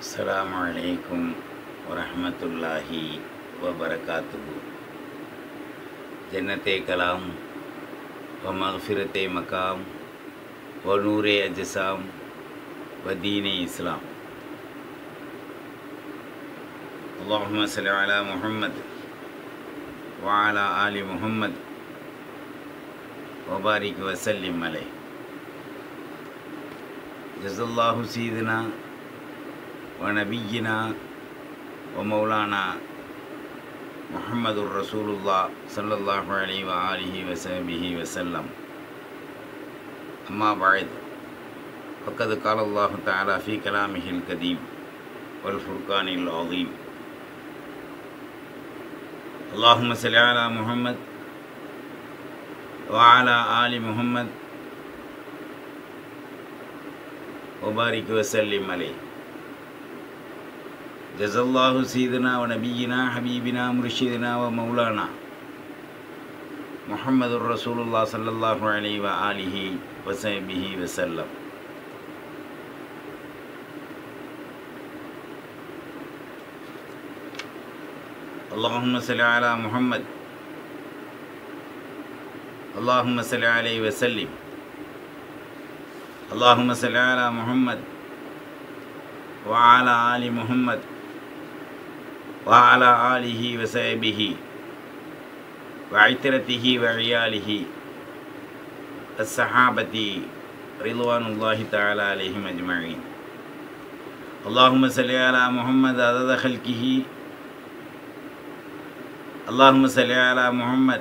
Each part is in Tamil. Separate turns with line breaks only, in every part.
السلام عليكم ورحمة الله وبركاته جنت کلام و مغفرت مقام و نور اجسام و دین اسلام اللهم صل على محمد وعلى آل محمد وبارك وسلم عليه جزا الله سيدنا ونبينا ومولانا محمد رسول الله صلى الله عليه وآله وصحبه وسلم أما بعد فقد قال الله تعالى في كلامه القديم والفرقان العظيم اللهم صل على محمد وعلى آل محمد وبارك وسلم عليه جزا الله سيدنا ونبينا حبيبنا مرشدنا ومولانا محمد رسول الله صلى الله عليه وآله وصحبه وسلم اللهم صل على محمد اللهم صل عليه وسلم اللهم صل على محمد وعلى آل محمد وعلى آله وصحبه وعترته وعياله الصحابة رضوان الله تعالى عليهم أجمعين اللهم صل على محمد عدد خلقه اللهم صل على محمد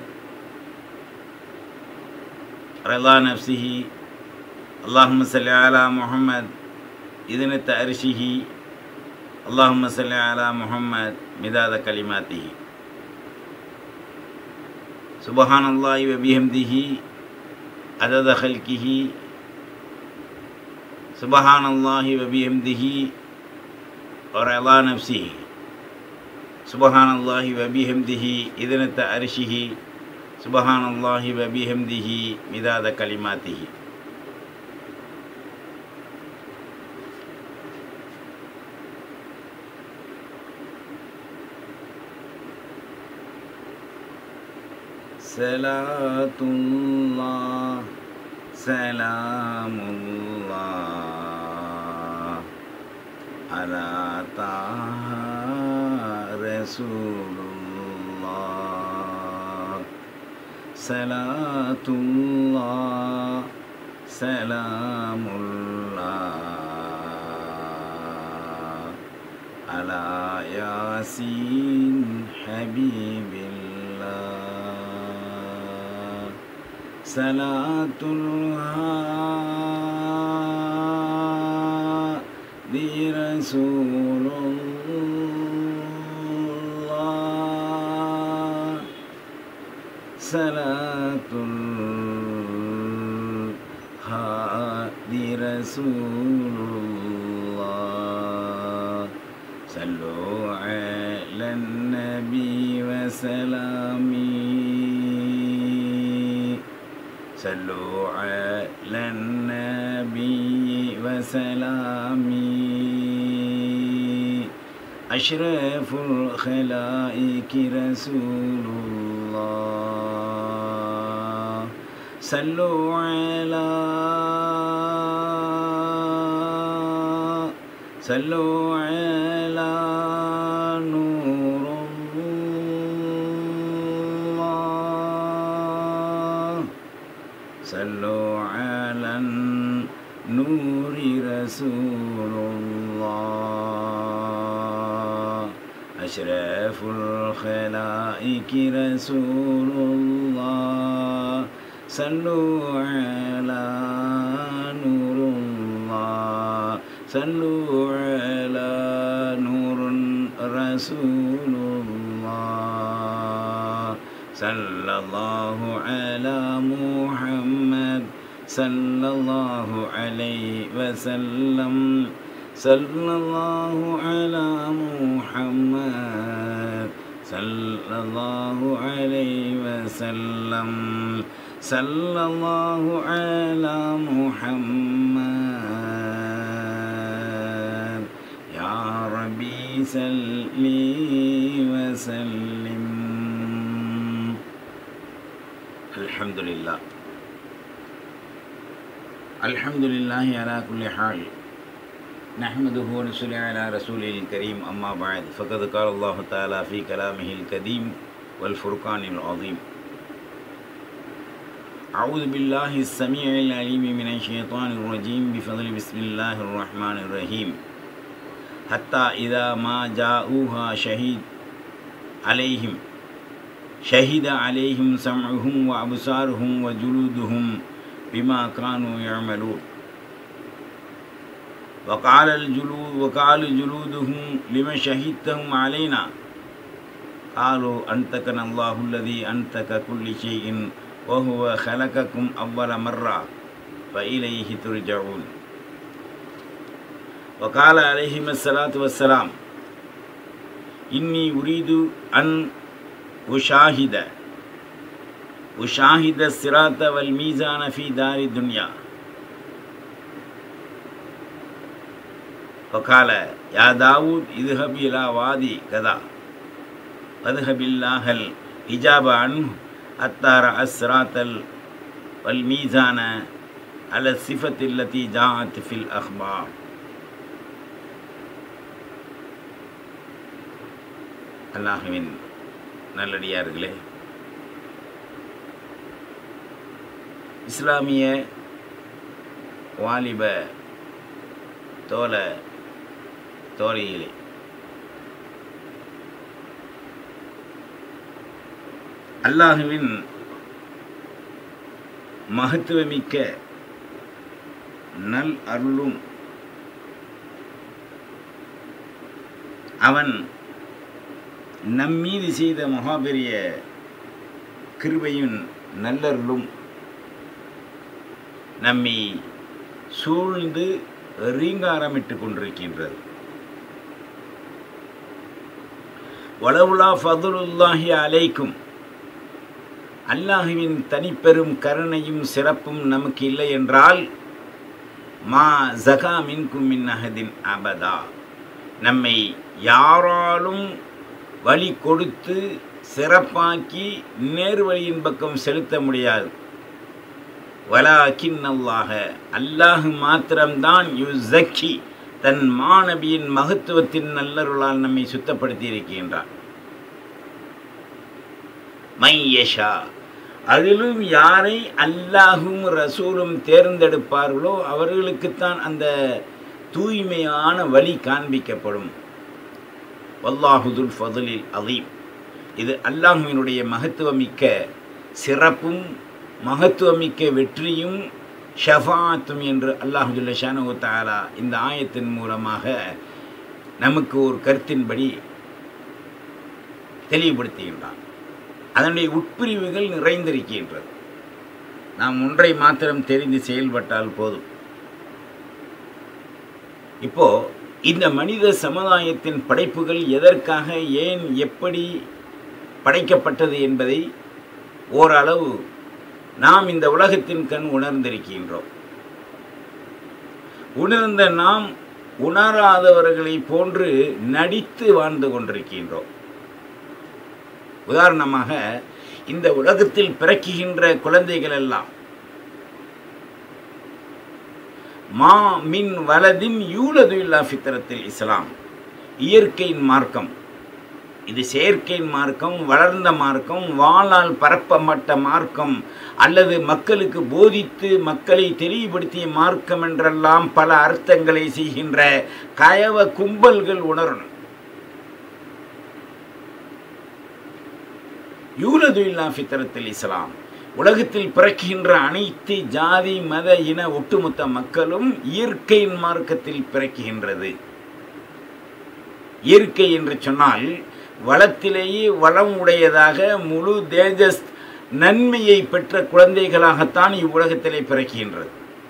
رضا نفسه اللهم صل على محمد إذن تعرشه اللهم صل على محمد مداد كلماته سبحان الله وبحمده عدد خلقه سبحان الله وبحمده ورضا نفسه سبحان الله وبحمده إذن تعرشه سبحان الله وبحمده مداد كلماته صلاة الله سلام الله على طه رسول الله صلاة الله سلام الله على ياسين حبيب الله صلاة الله رسول الله صلاة الهادي رسول الله صلوا على النبي وسلامي صلوا على النبي وسلامي أشرف الخلائق رسول الله صلوا على صلوا على نور الله صلوا على النور رسول الله أشرف الخلائق رسول الله صلوا على نور الله صلوا على نور رسول الله صلى الله على محمد صلى الله عليه وسلم صلى الله على محمد صلى الله عليه وسلم صلى الله على محمد يا صل وسلم الحمد لله الحمد لله على كل حال نحمده ونصلي على رسوله الكريم أما بعد فقد قال الله تعالى في كلامه القديم والفرقان العظيم أعوذ بالله السميع العليم من الشيطان الرجيم بفضل بسم الله الرحمن الرحيم حتى إذا ما جاءوها شهيد عليهم شهد عليهم سمعهم وأبصارهم وجلودهم بما كانوا يعملون وقال الجلود وقال جلودهم لما شهدتهم علينا قالوا أنتكنا الله الذي أنتك كل شيء وهو خلقكم أول مرة فإليه ترجعون وقال عليهم الصلاة والسلام إني أريد أن أشاهد أشاهد الصراط والميزان في دار الدنيا فقال يا داود اذهب إلى وادي كذا واذهب الله الإجابة عنه حتى رأى الصراط والميزان على الصفة التي جاءت في الأخبار அல்லாஹுவின் நல்லடியார்களே இஸ்லாமிய வாலிப தோல தோழிகளே அல்லாஹுவின் மகத்துவமிக்க நல் அருளும் அவன் நம்மீது செய்த மகாபெரிய கிருபையும் நல்லருளும் நம்மை சூழ்ந்து ரீங்காரமிட்டு கொண்டிருக்கின்றது வளவுலா ஃபதுலுல்லாஹி அலைக்கும் அல்லாஹுவின் தனிப்பெரும் கருணையும் சிறப்பும் நமக்கு இல்லை என்றால் மா ஜகா மின்கும் மின் அஹதின் அபதா நம்மை யாராலும் வழி கொடுத்து சிறப்பாக்கி நேர்வழியின் பக்கம் செலுத்த முடியாது வலாக்கின் அல்லாஹ அல்லாஹு மாத்திரம்தான் யு ஜக்கி தன் மாணவியின் மகத்துவத்தின் நல்லருளால் நம்மை சுத்தப்படுத்தி இருக்கின்றார் மையஷா அதிலும் யாரை அல்லாஹும் ரசூலும் தேர்ந்தெடுப்பார்களோ அவர்களுக்குத்தான் அந்த தூய்மையான வழி காண்பிக்கப்படும் வல்லாஹுதுல் ஃபதுலில் அதீம் இது அல்லாஹுவினுடைய மகத்துவமிக்க சிறப்பும் மகத்துவமிக்க வெற்றியும் ஷஃபாத்தும் என்று அல்லாஹுல்ல ஷானு தாலா இந்த ஆயத்தின் மூலமாக நமக்கு ஒரு கருத்தின்படி தெளிவுபடுத்துகின்றான் அதனுடைய உட்பிரிவுகள் நிறைந்திருக்கின்றது நாம் ஒன்றை மாத்திரம் தெரிந்து செயல்பட்டால் போதும் இப்போ இந்த மனித சமுதாயத்தின் படைப்புகள் எதற்காக ஏன் எப்படி படைக்கப்பட்டது என்பதை ஓரளவு நாம் இந்த உலகத்தின் கண் உணர்ந்திருக்கின்றோம் உணர்ந்த நாம் உணராதவர்களை போன்று நடித்து வாழ்ந்து கொண்டிருக்கின்றோம் உதாரணமாக இந்த உலகத்தில் பிறக்குகின்ற குழந்தைகள் எல்லாம் மா மின் வலதின் யூலது இல்லா ஃபித்திரத்தில் இஸ்லாம் இயற்கையின் மார்க்கம் இது செயற்கையின் மார்க்கம் வளர்ந்த மார்க்கம் வாளால் பரப்பப்பட்ட மார்க்கம் அல்லது மக்களுக்கு போதித்து மக்களை தெளிவுபடுத்திய மார்க்கம் என்றெல்லாம் பல அர்த்தங்களை செய்கின்ற கயவ கும்பல்கள் உணரணும் யூலது இல்லா ஃபித்திரத்தில் இஸ்லாம் உலகத்தில் பிறக்கின்ற அனைத்து ஜாதி மத இன ஒட்டுமொத்த மக்களும் இயற்கையின் மார்க்கத்தில் பிறக்குகின்றது இயற்கை என்று சொன்னால் வளத்திலேயே வளம் உடையதாக முழு தேஜஸ் நன்மையை பெற்ற குழந்தைகளாகத்தான் இவ்வுலகத்திலே பிறக்குகின்றது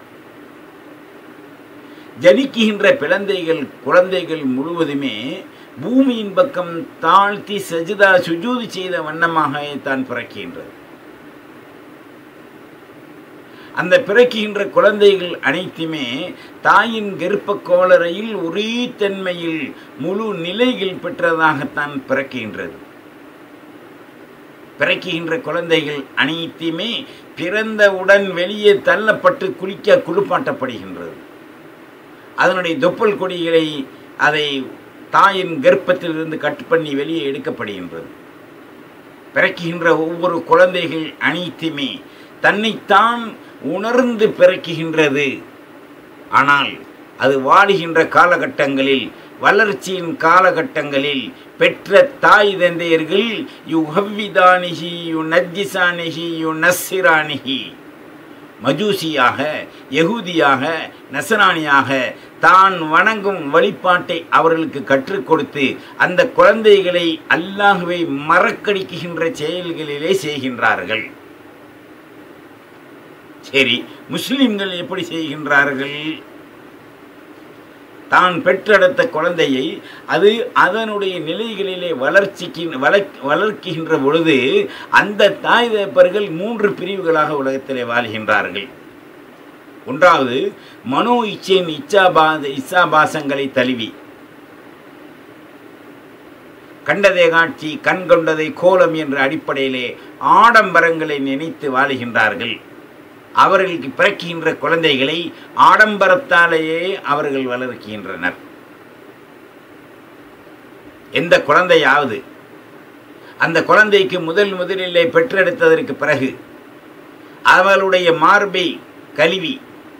ஜனிக்குகின்ற பிளந்தைகள் குழந்தைகள் முழுவதுமே பூமியின் பக்கம் தாழ்த்தி சஜிதா சுஜூதி செய்த வண்ணமாக தான் பிறக்கின்றது அந்த பிறக்குகின்ற குழந்தைகள் அனைத்துமே தாயின் கர்ப்ப கோளரையில் ஒரே தன்மையில் முழு நிலைகள் பெற்றதாகத்தான் பிறக்குகின்றது பிறக்குகின்ற குழந்தைகள் அனைத்துமே பிறந்தவுடன் வெளியே தள்ளப்பட்டு குளிக்க குளிப்பாட்டப்படுகின்றது அதனுடைய தொப்புள் கொடிகளை அதை தாயின் கர்ப்பத்திலிருந்து கட்டு பண்ணி வெளியே எடுக்கப்படுகின்றது பிறக்குகின்ற ஒவ்வொரு குழந்தைகள் அனைத்துமே தன்னைத்தான் உணர்ந்து பிறக்குகின்றது ஆனால் அது வாடுகின்ற காலகட்டங்களில் வளர்ச்சியின் காலகட்டங்களில் பெற்ற தாய் தந்தையர்கள் யு ஹவ்விதானிஹி யு நஜ்ஜிசானிஹி யு நஸ்ஸிரானிஹி மஜூசியாக யகூதியாக நசராணியாக தான் வணங்கும் வழிபாட்டை அவர்களுக்கு கற்றுக் கொடுத்து அந்த குழந்தைகளை அல்லாஹுவை மறக்கடிக்குகின்ற செயல்களிலே செய்கின்றார்கள் சரி முஸ்லிம்கள் எப்படி செய்கின்றார்கள் தான் பெற்றெடுத்த குழந்தையை அது அதனுடைய நிலைகளிலே வளர்ச்சிக்கு வளர்க் வளர்க்கின்ற பொழுது அந்த தாய் தகப்பர்கள் மூன்று பிரிவுகளாக உலகத்திலே வாழ்கின்றார்கள் ஒன்றாவது மனோ இச்சையின் இச்சாபாத இச்சாபாசங்களை தழுவி கண்டதை காட்சி கண் கொண்டதை கோலம் என்ற அடிப்படையிலே ஆடம்பரங்களை நினைத்து வாழுகின்றார்கள் அவர்களுக்கு பிறக்கின்ற குழந்தைகளை ஆடம்பரத்தாலேயே அவர்கள் வளர்க்கின்றனர் எந்த குழந்தையாவது அந்த குழந்தைக்கு முதல் முதலிலே பெற்றெடுத்ததற்கு பிறகு அவளுடைய மார்பை கழுவி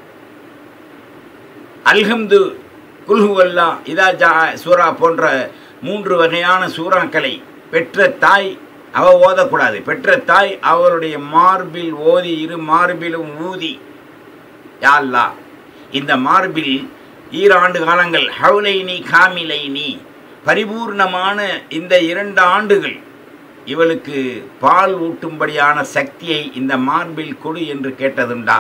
அல்ஹம்து குல்ஹுவல்லா இதா ஜா சூரா போன்ற மூன்று வகையான சூறாக்களை பெற்ற தாய் அவ ஓதக்கூடாது பெற்ற தாய் அவளுடைய மார்பில் ஓதி இரு மார்பிலும் ஊதி யாழ்லா இந்த மார்பில் ஈராண்டு காலங்கள் ஹவுலைனி காமிலைனி பரிபூர்ணமான இந்த இரண்டு ஆண்டுகள் இவளுக்கு பால் ஊட்டும்படியான சக்தியை இந்த மார்பில் கொடு என்று கேட்டதுண்டா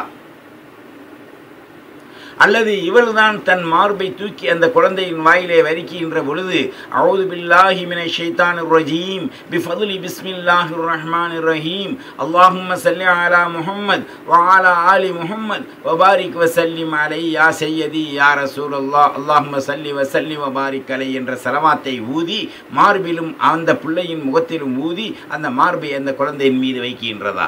அல்லது இவள்தான் தன் மார்பை தூக்கி அந்த குழந்தையின் வாயிலே வரிக்கின்ற பொழுது அவுது பில்லாஹி மினை ஷைத்தான் ரஜீம் பிஃபதுலி பிஸ்மில்லாஹி ரஹ்மான் ரஹீம் அல்லாஹும்ம சல்லி அலா முஹம்மத் வஆலா ஆலி முஹம்மத் வபாரிக் வசல்லிம் அலை யா சையதி யா ரசூல் அல்லாஹ் அல்லாஹும்ம சல்லி வசல்லி வபாரிக் அலை என்ற சலவாத்தை ஊதி மார்பிலும் அந்த பிள்ளையின் முகத்திலும் ஊதி அந்த மார்பை அந்த குழந்தையின் மீது வைக்கின்றதா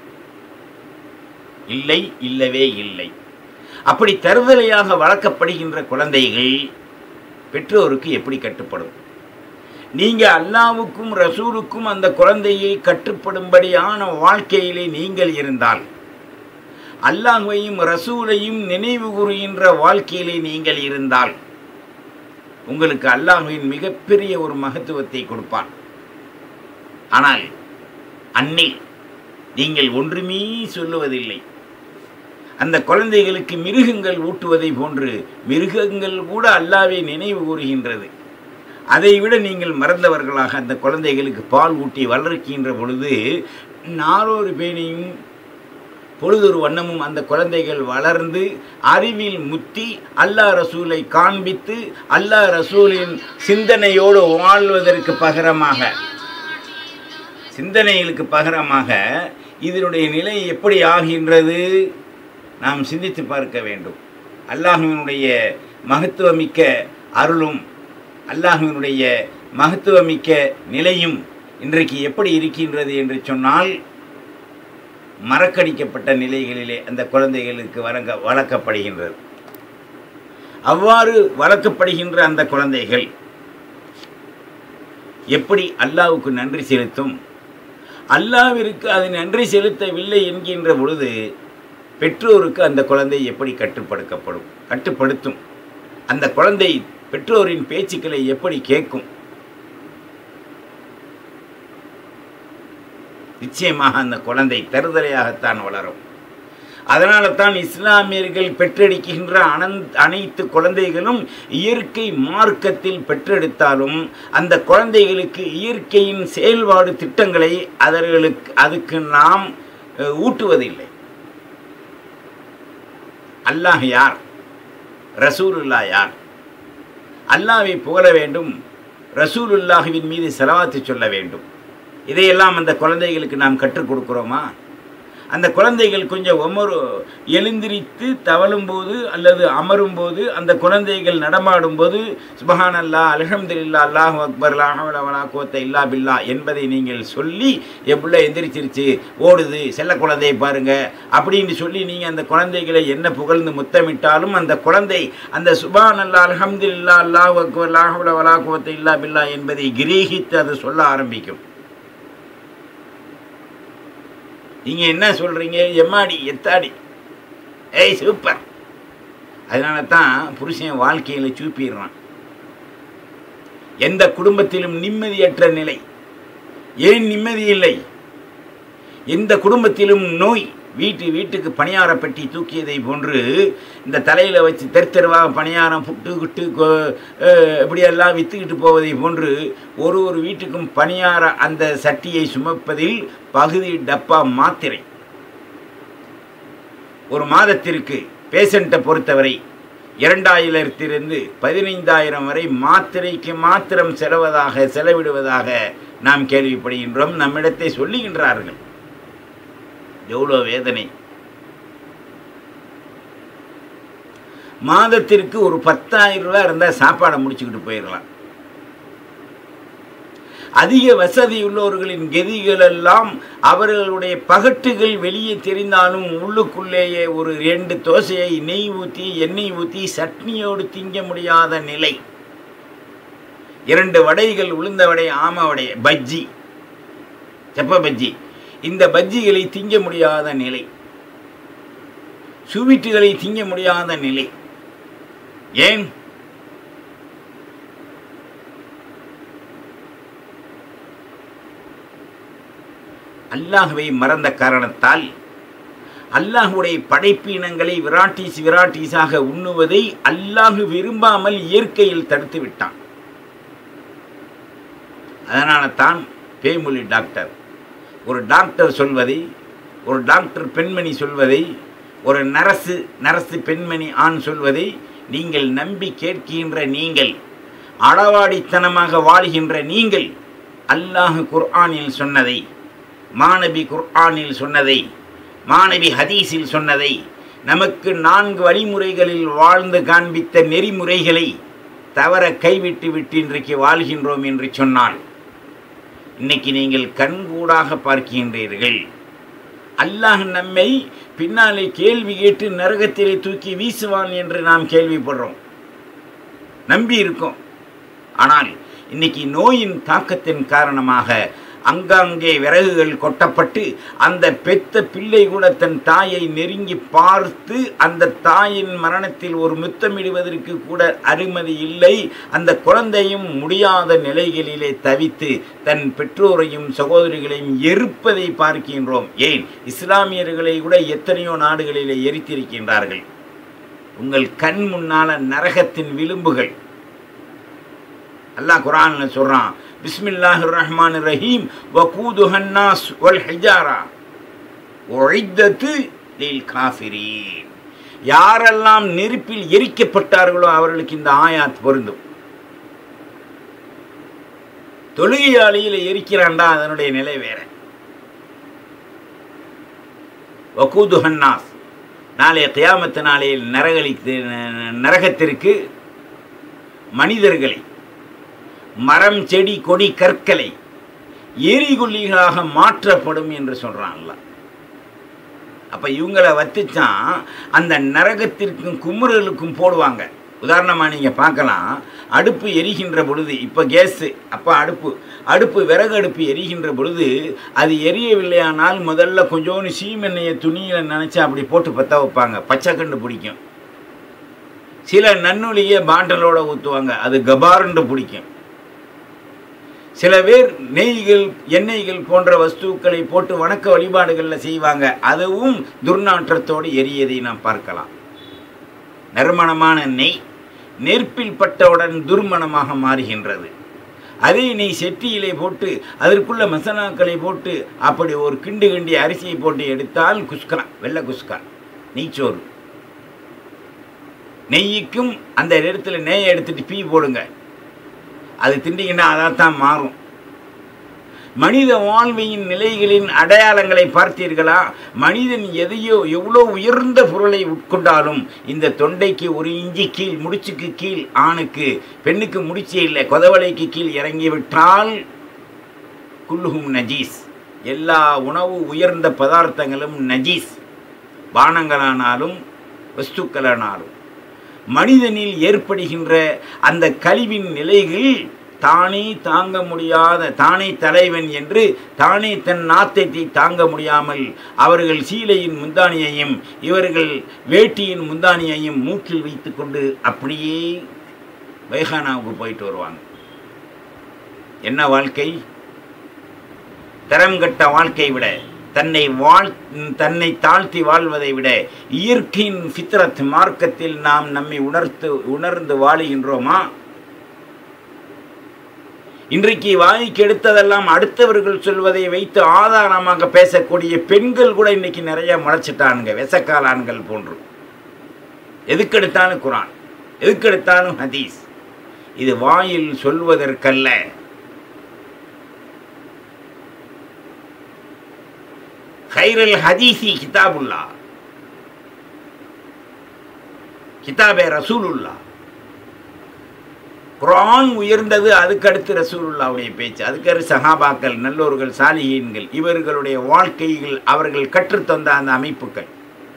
இல்லை இல்லவே இல்லை அப்படி தருதலையாக வளர்க்கப்படுகின்ற குழந்தைகள் பெற்றோருக்கு எப்படி கட்டுப்படும் நீங்க அல்லாவுக்கும் ரசூலுக்கும் அந்த குழந்தையை கட்டுப்படும்படியான வாழ்க்கையிலே நீங்கள் இருந்தால் அல்லாஹையும் ரசூலையும் நினைவு கூறுகின்ற வாழ்க்கையிலே நீங்கள் இருந்தால் உங்களுக்கு அல்லாஹுவின் மிகப்பெரிய ஒரு மகத்துவத்தை கொடுப்பான் ஆனால் அன்னை நீங்கள் ஒன்றுமே சொல்லுவதில்லை அந்த குழந்தைகளுக்கு மிருகங்கள் ஊட்டுவதை போன்று மிருகங்கள் கூட அல்லாவே நினைவு கூறுகின்றது அதைவிட நீங்கள் மறந்தவர்களாக அந்த குழந்தைகளுக்கு பால் ஊட்டி வளர்க்கின்ற பொழுது நாளொரு பேணியும் பொழுதொரு வண்ணமும் அந்த குழந்தைகள் வளர்ந்து அறிவில் முத்தி அல்லாஹ் ரசூலை காண்பித்து அல்லாஹ் ரசூலின் சிந்தனையோடு வாழ்வதற்கு பகரமாக சிந்தனைகளுக்கு பகரமாக இதனுடைய நிலை எப்படி ஆகின்றது நாம் சிந்தித்து பார்க்க வேண்டும் அல்லாஹுவினுடைய மகத்துவமிக்க அருளும் அல்லாஹுவினுடைய மகத்துவமிக்க நிலையும் இன்றைக்கு எப்படி இருக்கின்றது என்று சொன்னால் மறக்கடிக்கப்பட்ட நிலைகளிலே அந்த குழந்தைகளுக்கு வழங்க வளர்க்கப்படுகின்றது அவ்வாறு வளர்க்கப்படுகின்ற அந்த குழந்தைகள் எப்படி அல்லாவுக்கு நன்றி செலுத்தும் அல்லாவிற்கு அது நன்றி செலுத்தவில்லை என்கின்ற பொழுது பெற்றோருக்கு அந்த குழந்தை எப்படி கட்டுப்படுத்தப்படும் கட்டுப்படுத்தும் அந்த குழந்தை பெற்றோரின் பேச்சுக்களை எப்படி கேட்கும் நிச்சயமாக அந்த குழந்தை தருதலையாகத்தான் வளரும் அதனால தான் இஸ்லாமியர்கள் பெற்றெடுக்கின்ற அனந்த் அனைத்து குழந்தைகளும் இயற்கை மார்க்கத்தில் பெற்றெடுத்தாலும் அந்த குழந்தைகளுக்கு இயற்கையின் செயல்பாடு திட்டங்களை அவர்களுக்கு அதுக்கு நாம் ஊட்டுவதில்லை அல்லாஹ் யார் ரசூலுல்லா யார் அல்லாவை புகழ வேண்டும் ரசூலுல்லாஹுவின் மீது செலவாத்து சொல்ல வேண்டும் இதையெல்லாம் அந்த குழந்தைகளுக்கு நாம் கற்றுக் கொடுக்குறோமா அந்த குழந்தைகள் கொஞ்சம் ஒவ்வொரு எழுந்திரித்து தவழும்போது அல்லது அமரும்போது அந்த குழந்தைகள் நடமாடும்போது சுபஹான் அல்லா அலஹம்துல்லா அல்லாஹ் அக்பர் லாஹவலா கோத்த இல்லா பில்லா என்பதை நீங்கள் சொல்லி என் பிள்ளை எந்திரிச்சிருச்சு ஓடுது செல்ல குழந்தையை பாருங்க அப்படின்னு சொல்லி நீங்கள் அந்த குழந்தைகளை என்ன புகழ்ந்து முத்தமிட்டாலும் அந்த குழந்தை அந்த சுபான் அல்லா அலஹம்துல்லா அல்லாஹ் அக்பர் லாஹவலா கோத்த இல்லா பில்லா என்பதை கிரகித்து அது சொல்ல ஆரம்பிக்கும் நீங்க என்ன சொல்றீங்க எம்மாடி எத்தாடி ஏய் சூப்பர் அதனால தான் புருஷன் வாழ்க்கையில் சூப்பிடுறான் எந்த குடும்பத்திலும் நிம்மதியற்ற நிலை ஏன் நிம்மதி இல்லை எந்த குடும்பத்திலும் நோய் வீட்டு வீட்டுக்கு பணியார பெட்டி தூக்கியதை போன்று இந்த தலையில் வச்சு தெரு தெருவாக பணியாரம் புட்டு குட்டு கொ- அஹ் இப்படியெல்லாம் விற்றுக்கிட்டு போவதை போன்று ஒரு ஒரு வீட்டுக்கும் பணியார அந்த சட்டியை சுமப்பதில் பகுதி டப்பா மாத்திரை ஒரு மாதத்திற்கு பேஷண்ட்டை பொறுத்தவரை இரண்டாயிரத்திலிருந்து பதினைந்தாயிரம் வரை மாத்திரைக்கு மாத்திரம் செலவதாக செலவிடுவதாக நாம் கேள்விப்படுகின்றோம் நம்மிடத்தை சொல்லுகின்றார்கள் எவ்வளோ வேதனை மாதத்திற்கு ஒரு பத்தாயிரம் ரூபாய் இருந்தால் சாப்பாடை முடிச்சுக்கிட்டு போயிடலாம் அதிக வசதி உள்ளவர்களின் கதிகள் எல்லாம் அவர்களுடைய பகட்டுகள் வெளியே தெரிந்தாலும் உள்ளுக்குள்ளேயே ஒரு ரெண்டு தோசையை நெய் ஊற்றி எண்ணெய் ஊற்றி சட்னியோடு திங்க முடியாத நிலை இரண்டு வடைகள் உளுந்த வடை ஆம வடை பஜ்ஜி செப்ப பஜ்ஜி இந்த பஜ்ஜிகளை திங்க முடியாத நிலை சுவீட்டுகளை திங்க முடியாத நிலை ஏன் அல்லாஹுவை மறந்த காரணத்தால் அல்லாஹுடைய படைப்பினங்களை விராட்டிஸ் விராட்டிஸாக உண்ணுவதை அல்லாஹு விரும்பாமல் இயற்கையில் தடுத்து விட்டான் அதனால தான் பேமொழி டாக்டர் ஒரு டாக்டர் சொல்வதை ஒரு டாக்டர் பெண்மணி சொல்வதை ஒரு நரசு நரசு பெண்மணி ஆண் சொல்வதை நீங்கள் நம்பி கேட்கின்ற நீங்கள் அளவாடித்தனமாக வாழ்கின்ற நீங்கள் அல்லாஹ் குர்ஆனில் சொன்னதை மாணவி குர்ஆனில் சொன்னதை மாணவி ஹதீஸில் சொன்னதை நமக்கு நான்கு வழிமுறைகளில் வாழ்ந்து காண்பித்த நெறிமுறைகளை தவற கைவிட்டு விட்டு இன்றைக்கு வாழ்கின்றோம் என்று சொன்னால் இன்னைக்கு நீங்கள் கண்கூடாக பார்க்கின்றீர்கள் அல்லாஹ் நம்மை பின்னாலே கேள்வி கேட்டு நரகத்திலே தூக்கி வீசுவான் என்று நாம் கேள்விப்படுறோம் நம்பி இருக்கோம் ஆனால் இன்னைக்கு நோயின் தாக்கத்தின் காரணமாக அங்கங்கே விறகுகள் கொட்டப்பட்டு அந்த பெத்த பிள்ளை கூட தன் தாயை நெருங்கி பார்த்து அந்த தாயின் மரணத்தில் ஒரு முத்தமிடுவதற்கு கூட அனுமதி இல்லை அந்த குழந்தையும் முடியாத நிலைகளிலே தவித்து தன் பெற்றோரையும் சகோதரிகளையும் எரிப்பதை பார்க்கின்றோம் ஏன் இஸ்லாமியர்களை கூட எத்தனையோ நாடுகளிலே எரித்திருக்கின்றார்கள் உங்கள் கண் முன்னால நரகத்தின் விளிம்புகள் அல்லாஹ் குரான்ல சொல்றான் பிஸ்மில்லாஹிர் ரஹ்மானிர் ரஹீம் வகூதுஹன் நாஸ் வல் ஹிஜாரா உஇத்தத்து லில் காஃபிரீன் யாரெல்லாம் நெருப்பில் எரிக்கப்பட்டார்களோ அவர்களுக்கு இந்த ஆயாத் பொருந்தும் தொழுகையாளியில் எரிக்கிறான்டா அதனுடைய நிலை வேற வகூதுஹன் நாஸ் நாளைய கியாமத்து நாளையில் நரகலித்து நரகத்திற்கு மனிதர்களை மரம் செடி கொடி கற்களை எரிகுள்ளிகளாக மாற்றப்படும் என்று சொல்கிறான்ல அப்போ இவங்களை வச்சுச்சான் அந்த நரகத்திற்கும் குமுறலுக்கும் போடுவாங்க உதாரணமாக நீங்கள் பார்க்கலாம் அடுப்பு எரிகின்ற பொழுது இப்போ கேஸு அப்போ அடுப்பு அடுப்பு விறகு அடுப்பு எரிகின்ற பொழுது அது எரியவில்லையானால் முதல்ல கொஞ்சோண்டு சீமெண்ணெயை துணியில் நினச்சி அப்படி போட்டு பற்ற வைப்பாங்க பச்சை கண்டு பிடிக்கும் சில நன்னொலியை பாண்டலோட ஊற்றுவாங்க அது கபாருண்டு பிடிக்கும் சில பேர் நெய்கள் எண்ணெய்கள் போன்ற வஸ்துக்களை போட்டு வணக்க வழிபாடுகளில் செய்வாங்க அதுவும் துர்நாற்றத்தோடு எரியதை நாம் பார்க்கலாம் நறுமணமான நெய் நெருப்பில் பட்டவுடன் துர்மணமாக மாறுகின்றது அதே நெய் செட்டியிலே போட்டு அதற்குள்ள மசாலாக்களை போட்டு அப்படி ஒரு கிண்டு கிண்டி அரிசியை போட்டு எடுத்தால் குஸ்கா வெள்ளை குஸ்கா நெய்ச்சோறு நெய்யுக்கும் அந்த இடத்துல நெய்யை எடுத்துட்டு பீ போடுங்க அது திண்டிங்கன்னா அதான் தான் மாறும் மனித வாழ்வின் நிலைகளின் அடையாளங்களை பார்த்தீர்களா மனிதன் எதையோ எவ்வளோ உயர்ந்த பொருளை உட்கொண்டாலும் இந்த தொண்டைக்கு ஒரு இஞ்சி கீழ் முடிச்சுக்கு கீழ் ஆணுக்கு பெண்ணுக்கு முடிச்சே இல்லை கொதவலைக்கு கீழ் இறங்கிவிட்டால் குல்லுகும் நஜீஸ் எல்லா உணவு உயர்ந்த பதார்த்தங்களும் நஜீஸ் பானங்களானாலும் வஸ்துக்களானாலும் மனிதனில் ஏற்படுகின்ற அந்த கழிவின் நிலைகள் தானே தாங்க முடியாத தானே தலைவன் என்று தானே தன் நாத்தத்தை தாங்க முடியாமல் அவர்கள் சீலையின் முந்தானியையும் இவர்கள் வேட்டியின் முந்தானியையும் மூக்கில் வைத்துக்கொண்டு அப்படியே வைகானாவுக்கு போயிட்டு வருவாங்க என்ன வாழ்க்கை தரம் கட்ட வாழ்க்கை விட தன்னை வாழ் தன்னை தாழ்த்தி வாழ்வதை விட இயற்கையின் ஃபித்ரத் மார்க்கத்தில் நாம் நம்மை உணர்த்து உணர்ந்து வாழுகின்றோமா இன்றைக்கு வாய்க்கு எடுத்ததெல்லாம் அடுத்தவர்கள் சொல்வதை வைத்து ஆதாரமாக பேசக்கூடிய பெண்கள் கூட இன்னைக்கு நிறைய முளைச்சிட்டானுங்க விசக்காலான்கள் போன்று எதுக்கெடுத்தாலும் குரான் எதுக்கெடுத்தாலும் ஹதீஸ் இது வாயில் சொல்வதற்கல்ல ஹைரல் ஹதீசி கிதாபுல்லா கிதாபே ரசூலுல்லா குரான் உயர்ந்தது அதுக்கடுத்து ரசூலுல்லாவுடைய பேச்சு அதுக்கடுத்து சஹாபாக்கள் நல்லோர்கள் சாலிகீன்கள் இவர்களுடைய வாழ்க்கைகள் அவர்கள் கற்றுத்தந்த அந்த அமைப்புகள்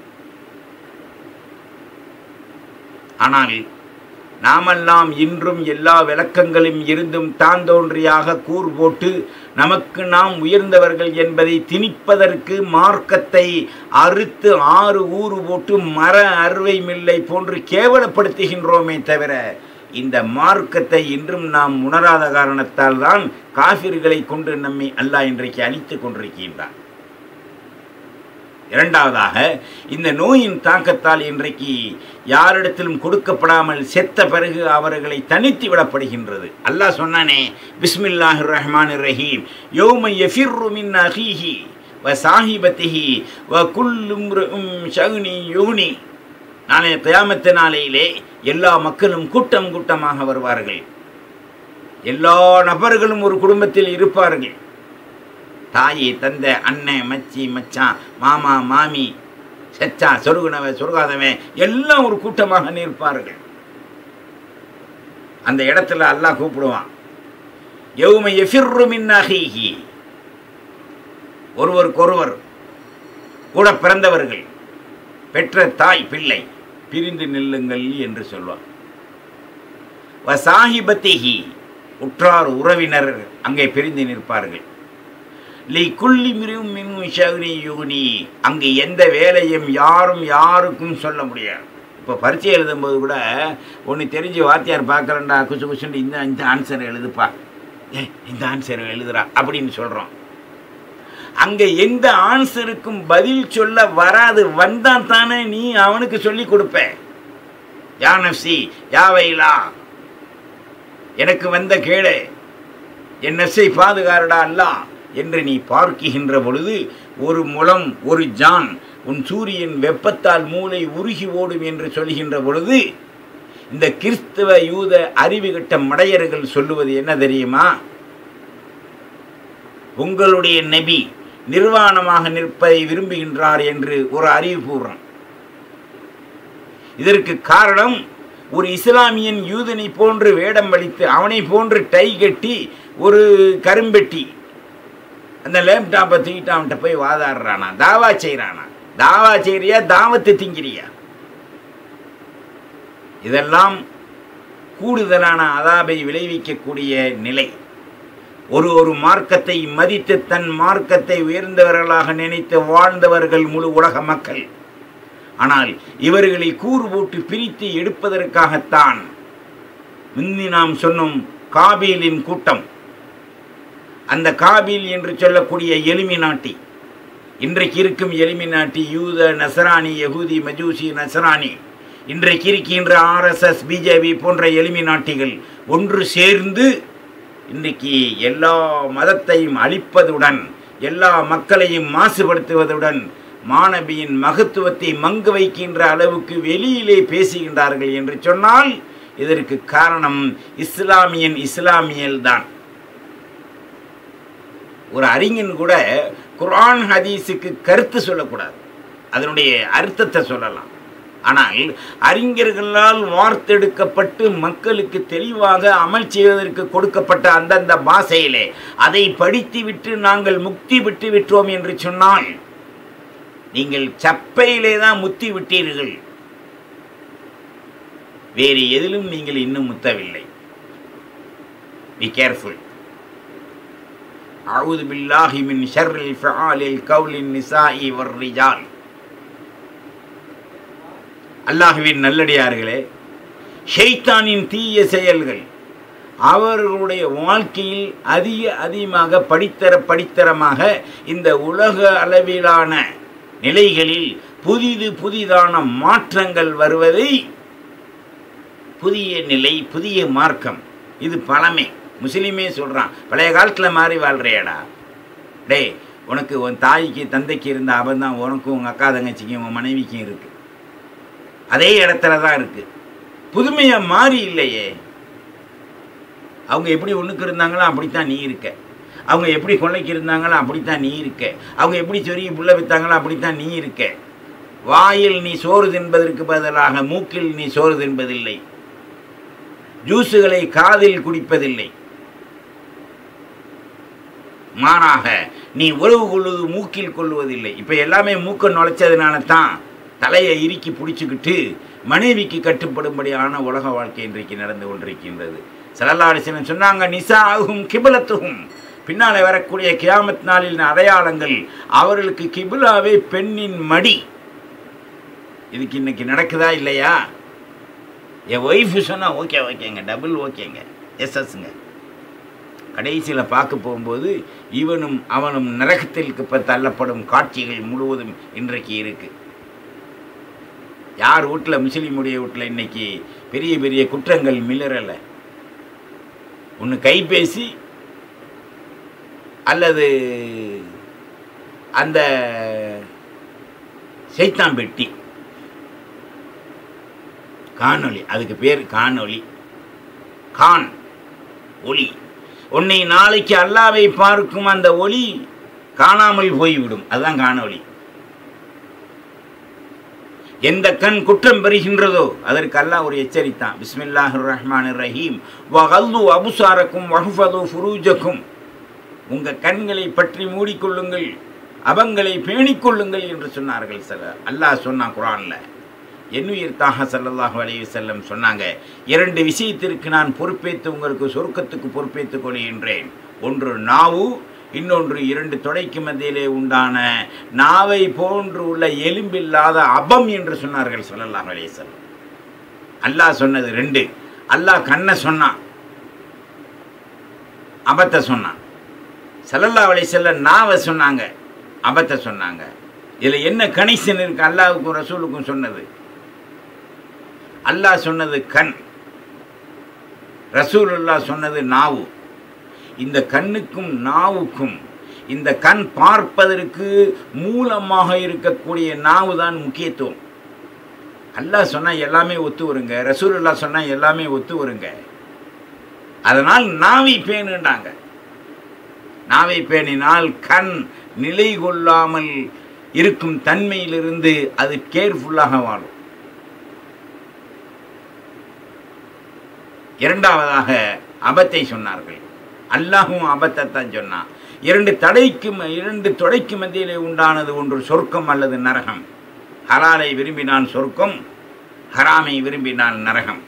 ஆனால் நாமெல்லாம் இன்றும் எல்லா விளக்கங்களும் இருந்தும் தான் தோன்றியாக கூர் போட்டு நமக்கு நாம் உயர்ந்தவர்கள் என்பதை திணிப்பதற்கு மார்க்கத்தை அறுத்து ஆறு ஊறு போட்டு மர அறுவை மில்லை போன்று கேவலப்படுத்துகின்றோமே தவிர இந்த மார்க்கத்தை இன்றும் நாம் உணராத காரணத்தால் தான் காஃபிர்களை கொண்டு நம்மை அல்லாஹ் இன்றைக்கு அழித்து கொண்டிருக்கின்றான் இரண்டாவதாக இந்த நோயின் தாக்கத்தால் இன்றைக்கு யாரிடத்திலும் கொடுக்கப்படாமல் செத்த பிறகு அவர்களை தனித்து விடப்படுகின்றது அல்லாஹ் சொன்னானே பிஸ்மில்லாஹிர் ரஹ்மான் ரஹீம் யோம யஃபிர்ரு மின் அஹீஹி வ சாஹிபத்திஹி வ குல்லும் ஷகுனி யுகுனி நாளைய கயாமத்து நாளையிலே எல்லா மக்களும் கூட்டம் கூட்டமாக வருவார்கள் எல்லா நபர்களும் ஒரு குடும்பத்தில் இருப்பார்கள் தாயி தந்தை அண்ணன் மச்சி மச்சான் மாமா மாமி செச்சா சொருகுனவன் சொருகாதவன் எல்லாம் ஒரு கூட்டமாக நிற்பார்கள் அந்த இடத்துல அல்லாஹ் கூப்பிடுவான் எவுமை எஃபிர்ரு மின்னாகி ஒருவருக்கொருவர் கூட பிறந்தவர்கள் பெற்ற தாய் பிள்ளை பிரிந்து நில்லுங்கள் என்று சொல்வார் வசாஹிபத்திஹி உற்றார் உறவினர் அங்கே பிரிந்து நிற்பார்கள் லி குள்ளி மிரும் மின் ஷகுனி யுகுனி அங்கு எந்த வேலையும் யாரும் யாருக்கும் சொல்ல முடியாது இப்போ பரீட்சை எழுதும்போது கூட ஒன்று தெரிஞ்சு வாத்தியார் பார்க்குறேன்டா குசு குசுன்னு இந்த இந்த ஆன்சர் எழுதுப்பா ஏ இந்த ஆன்சர் எழுதுறா அப்படின்னு சொல்கிறோம் அங்கே எந்த ஆன்சருக்கும் பதில் சொல்ல வராது வந்தால் தானே நீ அவனுக்கு சொல்லி கொடுப்ப யா நப்சி யா வைலா எனக்கு வந்த கேடு என் நெசை பாதுகாரடா அல்லா என்று நீ பார்க்குகின்ற பொழுது ஒரு முலம் ஒரு ஜான் உன் சூரியன் வெப்பத்தால் மூளை உருகி ஓடும் என்று சொல்கின்ற பொழுது இந்த கிறிஸ்தவ யூத அறிவுகட்ட மடையர்கள் சொல்லுவது என்ன தெரியுமா உங்களுடைய நபி நிர்வாணமாக நிற்பதை விரும்புகின்றார் என்று ஒரு அறிவிப்புறான் இதற்கு காரணம் ஒரு இஸ்லாமியன் யூதனை போன்று வேடம் வலித்து அவனை போன்று டை கட்டி ஒரு கரும்பெட்டி அந்த லேப்டாப்பை தூக்கிட்டு அவன்கிட்ட போய் வாதாடுறானா தாவா செய்கிறானா தாவா செய்கிறியா தாவத்தை திங்கிறியா இதெல்லாம் கூடுதலான அதாபை விளைவிக்கக்கூடிய நிலை ஒரு ஒரு மார்க்கத்தை மதித்து தன் மார்க்கத்தை உயர்ந்தவர்களாக நினைத்து வாழ்ந்தவர்கள் முழு உலக மக்கள் ஆனால் இவர்களை கூறு போட்டு பிரித்து எடுப்பதற்காகத்தான் முந்தி நாம் சொன்னோம் காபீலின் கூட்டம் அந்த காபீல் என்று சொல்லக்கூடிய எளிமை நாட்டி இன்றைக்கு இருக்கும் எளிமை நாட்டி யூத நசராணி யகூதி மஜூசி நசராணி இன்றைக்கு இருக்கின்ற ஆர்எஸ்எஸ் பிஜேபி போன்ற எளிமை நாட்டிகள் ஒன்று சேர்ந்து இன்றைக்கு எல்லா மதத்தையும் அழிப்பதுடன் எல்லா மக்களையும் மாசுபடுத்துவதுடன் மாணவியின் மகத்துவத்தை மங்கு வைக்கின்ற அளவுக்கு வெளியிலே பேசுகின்றார்கள் என்று சொன்னால் இதற்கு காரணம் இஸ்லாமியன் இஸ்லாமியல் தான் ஒரு அறிஞன் கூட குர்ஆன் ஹதீஸுக்கு கருத்து சொல்லக்கூடாது அதனுடைய அர்த்தத்தை சொல்லலாம் ஆனால் அறிஞர்களால் வார்த்தெடுக்கப்பட்டு மக்களுக்கு தெளிவாக அமல் செய்வதற்கு கொடுக்கப்பட்ட அந்தந்த பாஷையிலே அதை படித்துவிட்டு நாங்கள் முக்தி விட்டு விட்டோம் என்று சொன்னால் நீங்கள் சப்பையிலே தான் முத்தி விட்டீர்கள் வேறு எதிலும் நீங்கள் இன்னும் முத்தவில்லை பி கேர்ஃபுல் அவுது பில்லாஹி மின் ஷர்ரில் ஃபஆலில் கவுலின் நிசாஇ வர் ரிஜால் அல்லாஹுவின் நல்லடியார்களே ஷைத்தானின் தீய செயல்கள் அவர்களுடைய வாழ்க்கையில் அதிக அதிகமாக படித்தர படித்தரமாக இந்த உலக அளவிலான நிலைகளில் புதிது புதிதான மாற்றங்கள் வருவதை புதிய நிலை புதிய மார்க்கம் இது பழமை முஸ்லீமே சொல்கிறான் பழைய காலத்தில் மாறி வாழ்றியாடா டேய் உனக்கு உன் தாய்க்கு தந்தைக்கு இருந்த அபந்தான் உனக்கும் உங்கள் அக்கா தங்கச்சிக்கும் உன் மனைவிக்கும் இருக்குது அதே இடத்துல தான் இருக்குது புதுமையாக மாறி இல்லையே அவங்க எப்படி ஒன்றுக்கு இருந்தாங்களோ அப்படித்தான் நீ இருக்க அவங்க எப்படி கொள்ளைக்கு இருந்தாங்களோ அப்படித்தான் நீ இருக்க அவங்க எப்படி சொருகி புள்ள வித்தாங்களோ அப்படித்தான் நீ இருக்க வாயில் நீ சோறு தின்பதற்கு பதிலாக மூக்கில் நீ சோறு தின்பதில்லை ஜூஸுகளை காதில் குடிப்பதில்லை மாறாக நீ உறவு கொள்வது மூக்கில் கொள்வதில்லை இப்போ எல்லாமே மூக்க நுழைச்சதுனால தான் தலையை இறுக்கி பிடிச்சிக்கிட்டு மனைவிக்கு கட்டுப்படும்படியான உலக வாழ்க்கை இன்றைக்கு நடந்து கொண்டிருக்கின்றது சலல்லாடிசன் சொன்னாங்க நிசாகும் கிபலத்துகும் பின்னாலே வரக்கூடிய கியாமத் நாளின் அடையாளங்கள் அவர்களுக்கு கிபிலாவே பெண்ணின் மடி இதுக்கு இன்னைக்கு நடக்குதா இல்லையா என் ஒய்ஃபு சொன்னால் ஓகே ஓகேங்க டபுள் ஓகேங்க எஸ்எஸ்ங்க கடைசியில் பார்க்க போகும்போது இவனும் அவனும் நரகத்திற்கு இப்போ தள்ளப்படும் காட்சிகள் முழுவதும் இன்றைக்கு இருக்கு யார் வீட்டில் முஸ்லீமுடைய வீட்டில் இன்னைக்கு பெரிய பெரிய குற்றங்கள் மிளறலை ஒன்று கைபேசி அல்லது அந்த சைத்தான் பெட்டி காணொளி அதுக்கு பேர் காணொளி கான் ஒளி உன்னை நாளைக்கு அல்லாவை பார்க்கும் அந்த ஒளி காணாமல் போய்விடும் அதுதான் காணொளி எந்த கண் குற்றம் பெறுகின்றதோ அதற்கு அல்லாஹ் ஒரு எச்சரித்தான் பிஸ்மில்லாஹிர் ரஹ்மான் ரஹீம் வகல்லு அபுசாரக்கும் வஹ்ஃபது ஃபுரூஜக்கும் உங்கள் கண்களை பற்றி மூடிக்கொள்ளுங்கள் அவங்களை பேணிக்கொள்ளுங்கள் என்று சொன்னார்கள் சில அல்லாஹ் சொன்னான் குரானில் என்னுயிர் தாக சல்லல்லாஹு அலைஹி செல்லம் சொன்னாங்க இரண்டு விஷயத்திற்கு நான் பொறுப்பேற்று உங்களுக்கு சொர்க்கத்துக்கு பொறுப்பேற்றுக் கொள்கின்றேன் ஒன்று நாவு இன்னொன்று இரண்டு தொடைக்கு மத்தியிலே உண்டான நாவை போன்று உள்ள எலும்பில்லாத அபம் என்று சொன்னார்கள் சொல்லல்லாஹ் அலைஹி செல்லம் அல்லாஹ் சொன்னது ரெண்டு அல்லாஹ் கண்ணை சொன்னான் அபத்தை சொன்னான் சல்லல்லா அலை செல்ல நாவை சொன்னாங்க அபத்தை சொன்னாங்க இதில் என்ன கணிசன் இருக்கு அல்லாவுக்கும் ரசூலுக்கும் சொன்னது அல்லாஹ் சொன்னது கண் ரசூலுல்லா சொன்னது நாவு இந்த கண்ணுக்கும் நாவுக்கும் இந்த கண் பார்ப்பதற்கு மூலமாக இருக்கக்கூடிய நாவு தான் முக்கியத்துவம் அல்லாஹ் சொன்னால் எல்லாமே ஒத்து வருங்க ரசூலுல்லா சொன்னால் எல்லாமே ஒத்து வருங்க அதனால் நாவை பேணுண்டாங்க நாவை பேணினால் கண் நிலை கொள்ளாமல் இருக்கும் தன்மையிலிருந்து அது கேர்ஃபுல்லாக வாழும் இரண்டாவதாக அபத்தை சொன்னார்கள் அல்லாஹும் அபத்தைத்தான் சொன்னான் இரண்டு தடைக்கு இரண்டு தொடைக்கு மத்தியிலே உண்டானது ஒன்று சொர்க்கம் அல்லது நரகம் ஹலாலை விரும்பினான் சொர்க்கம் ஹராமை விரும்பினான் நரகம்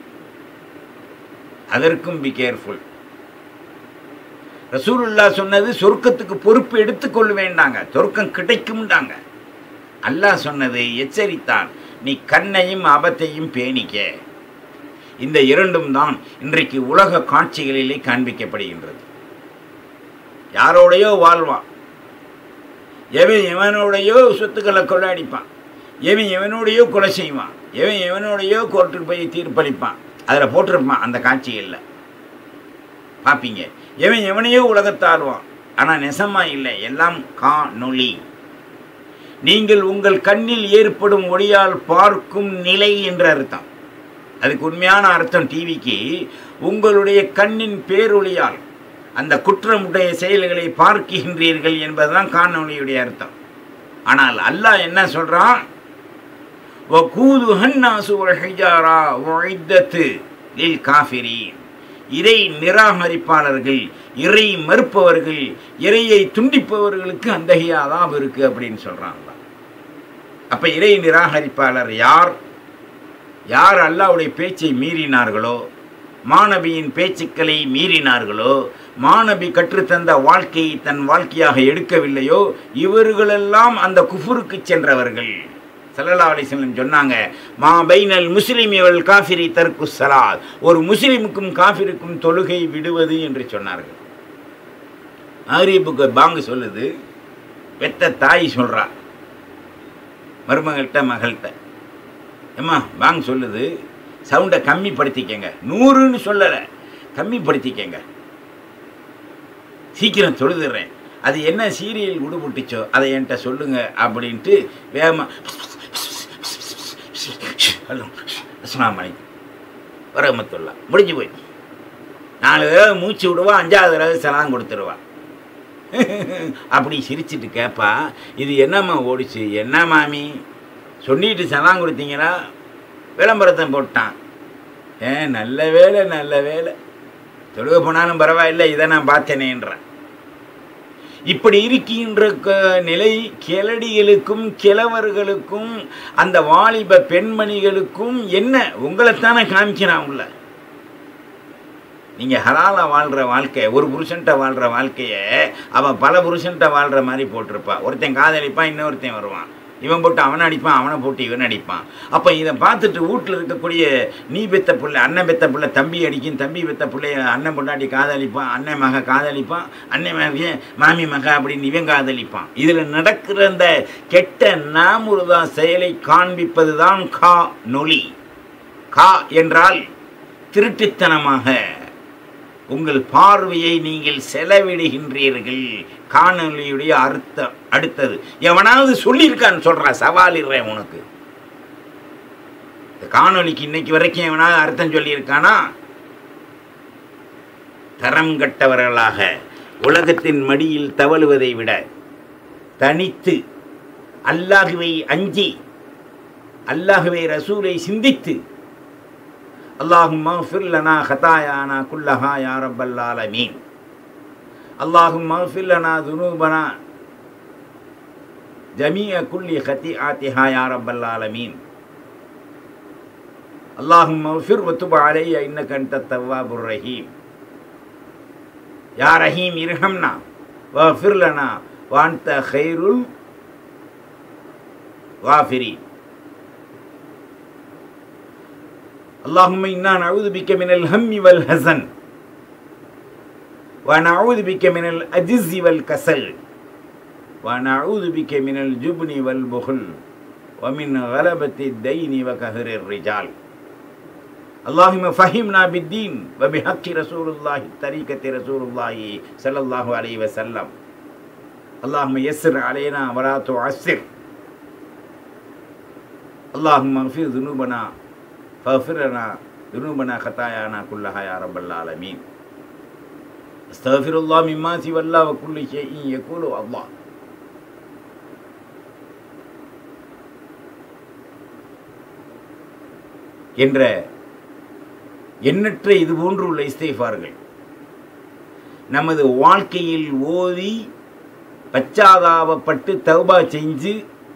அதற்கும் பி கேர்ஃபுல் ரசூலுல்லா சொன்னது சொர்க்கத்துக்கு பொறுப்பு எடுத்துக்கொள்ள வேண்டாங்க சொர்க்கம் கிடைக்கும்டாங்க அல்லாஹ் சொன்னது எச்சரித்தான் நீ கண்ணையும் அபத்தையும் பேணிக்க இந்த இரண்டும் தான் இன்றைக்கு உலக காட்சிகளிலே காண்பிக்கப்படுகின்றது யாரோடையோ வாழ்வான் எவன் எவனோடையோ சொத்துக்களை கொள்ளாடிப்பான் எவன் எவனோடையோ கொலை செய்வான் எவன் எவனோடையோ கோர்ட்டுக்கு போய் தீர்ப்பளிப்பான் அதில் போட்டிருப்பான் அந்த காட்சிகளில் பார்ப்பீங்க எவன் எவனையோ உலகத்தாழ்வான் ஆனால் நெசமா இல்லை எல்லாம் காணொளி நீங்கள் உங்கள் கண்ணில் ஏற்படும் ஒளியால் பார்க்கும் நிலை என்ற அர்த்தம் அதுக்கு உண்மையான அர்த்தம் டிவிக்கு உங்களுடைய கண்ணின் பேரொளியால் அந்த குற்றமுடைய செயல்களை பார்க்கின்றீர்கள் என்பதுதான் காணொளியுடைய அர்த்தம் ஆனால் அல்லாஹ் என்ன சொல்றான் وَقُودُهَا النَّاسُ وَالْحِجَارَةُ وَعِدَّتْ لِلْكَافِرِينَ இறை நிராகரிப்பாளர்கள் இறை மறுப்பவர்கள் இறையை துண்டிப்பவர்களுக்கு அந்தகைய அதாப் இருக்கு அப்படின்னு சொல்றாங்க அப்ப இறை நிராகரிப்பாளர் யார் யார் அல்லாவுடைய பேச்சை மீறினார்களோ மாணவியின் பேச்சுக்களை மீறினார்களோ மாணவி கற்றுத்தந்த வாழ்க்கையை தன் வாழ்க்கையாக எடுக்கவில்லையோ இவர்களெல்லாம் அந்த குஃபுருக்கு சென்றவர்கள் சல்லல்லா அலிஸ்லம் சொன்னாங்க மா பைனல் முஸ்லிம் இவள் காஃபிரி தர்க்கு சலாத் ஒரு முஸ்லிமுக்கும் காஃபிருக்கும் தொழுகை விடுவது என்று சொன்னார்கள் ஆரிபுக்கு பாங்கு சொல்லுது பெத்த தாய் சொல்றா மருமகள்கிட்ட மகள்கிட்ட ஏம்மா பாங்கு சொல்லுது சவுண்டை கம்மிப்படுத்திக்கங்க நூறுன்னு சொல்லலை கம்மிப்படுத்திக்கங்க சீக்கிரம் தொழுதுறேன் அது என்ன சீரியல் விடுபட்டுச்சோ அதை என்கிட்ட சொல்லுங்க அப்படின்ட்டு வேகமாக ஹலோ அஸ்லாம் வலைக்கும் வரமத்துல்லா முடிஞ்சு போய் நாலு தடவை மூச்சு விடுவா அஞ்சாவது தடவை சலாம் கொடுத்துருவா அப்படி சிரிச்சிட்டு கேட்பா இது என்னம்மா ஓடிச்சு என்ன மாமி சொல்லிட்டு சலாம் கொடுத்தீங்களா விளம்பரத்தை போட்டான் ஏ நல்ல வேலை நல்ல வேலை தொழுக போனாலும் பரவாயில்லை இதை நான் பார்த்தேனேன்றேன் இப்படி இருக்கின்ற க- நிலை கிளடிகளுக்கும் கிழவர்களுக்கும் அந்த வாலிப பெண்மணிகளுக்கும் என்ன உங்களைத்தானே காமிக்கிறான் உள்ள நீங்கள் ஹலாலா வாழ்கிற வாழ்க்கை ஒரு புருஷன்ட்ட வாழ்கிற வாழ்க்கையை அவன் பல புருஷன்ட்ட வாழ்கிற மாதிரி போட்டிருப்பா ஒருத்தன் காதலிப்பான் இன்னொருத்தன் வருவான் இவன் போட்டு அவனை அடிப்பான் அவனை போட்டு இவன் அடிப்பான் அப்போ இதை பார்த்துட்டு வீட்டில் இருக்கக்கூடிய நீ பெத்த பிள்ளை அண்ணன் பெத்த பிள்ளை தம்பி அடிக்கும் தம்பி பெத்த பிள்ளைய அண்ணன் பொண்டாட்டி காதலிப்பான் அண்ணன் மக காதலிப்பான் அண்ணன் மக மாமி மக அப்படின்னு இவன் காதலிப்பான் இதில் நடக்கிற அந்த கெட்ட நாமுருதா செயலை காண்பிப்பது தான் கா நொலி கா என்றால் திருட்டுத்தனமாக உங்கள் பார்வையை நீங்கள் செலவிடுகின்றீர்கள் காணொலியுடைய அர்த்தம் அடுத்தது எவனாவது சொல்லியிருக்கான்னு சொல்கிறான் சவாலிடுறேன் உனக்கு இந்த காணொலிக்கு இன்னைக்கு வரைக்கும் எவனாவது அர்த்தம் சொல்லியிருக்கானா தரம் கட்டவர்களாக உலகத்தின் மடியில் தவழுவதை விட தனித்து அல்லாஹுவை அஞ்சி அல்லாஹுவை ரசூலை சிந்தித்து اللهم اغفر لنا خطايانا كلها يا رب العالمين اللهم اغفر لنا ذنوبنا جميع كل خطيئاتها يا رب العالمين اللهم اغفر وتب علي انك انت التواب الرحيم يا رحيم ارحمنا واغفر لنا وانت خير الغافرين اللهم إنا نعوذ بك من الهم والحزن ونعوذ بك من العجز والكسل ونعوذ بك من الجبن والبخل ومن غلبة الدين وكهر الرجال اللهم فهمنا بالدين وبحق رسول الله طريقة رسول الله صلى الله عليه وسلم اللهم يسر علينا ولا تعسر اللهم اغفر ذنوبنا فاغفر لنا ذنوبنا خطايانا كلها يا رب العالمين استغفر الله مما سوى الله وكل شيء يقول الله என்ற எண்ணற்ற இது போன்று உள்ள இஸ்தேஃபார்கள் நமது வாழ்க்கையில் ஓதி பச்சாதாபப்பட்டு தௌபா செஞ்சு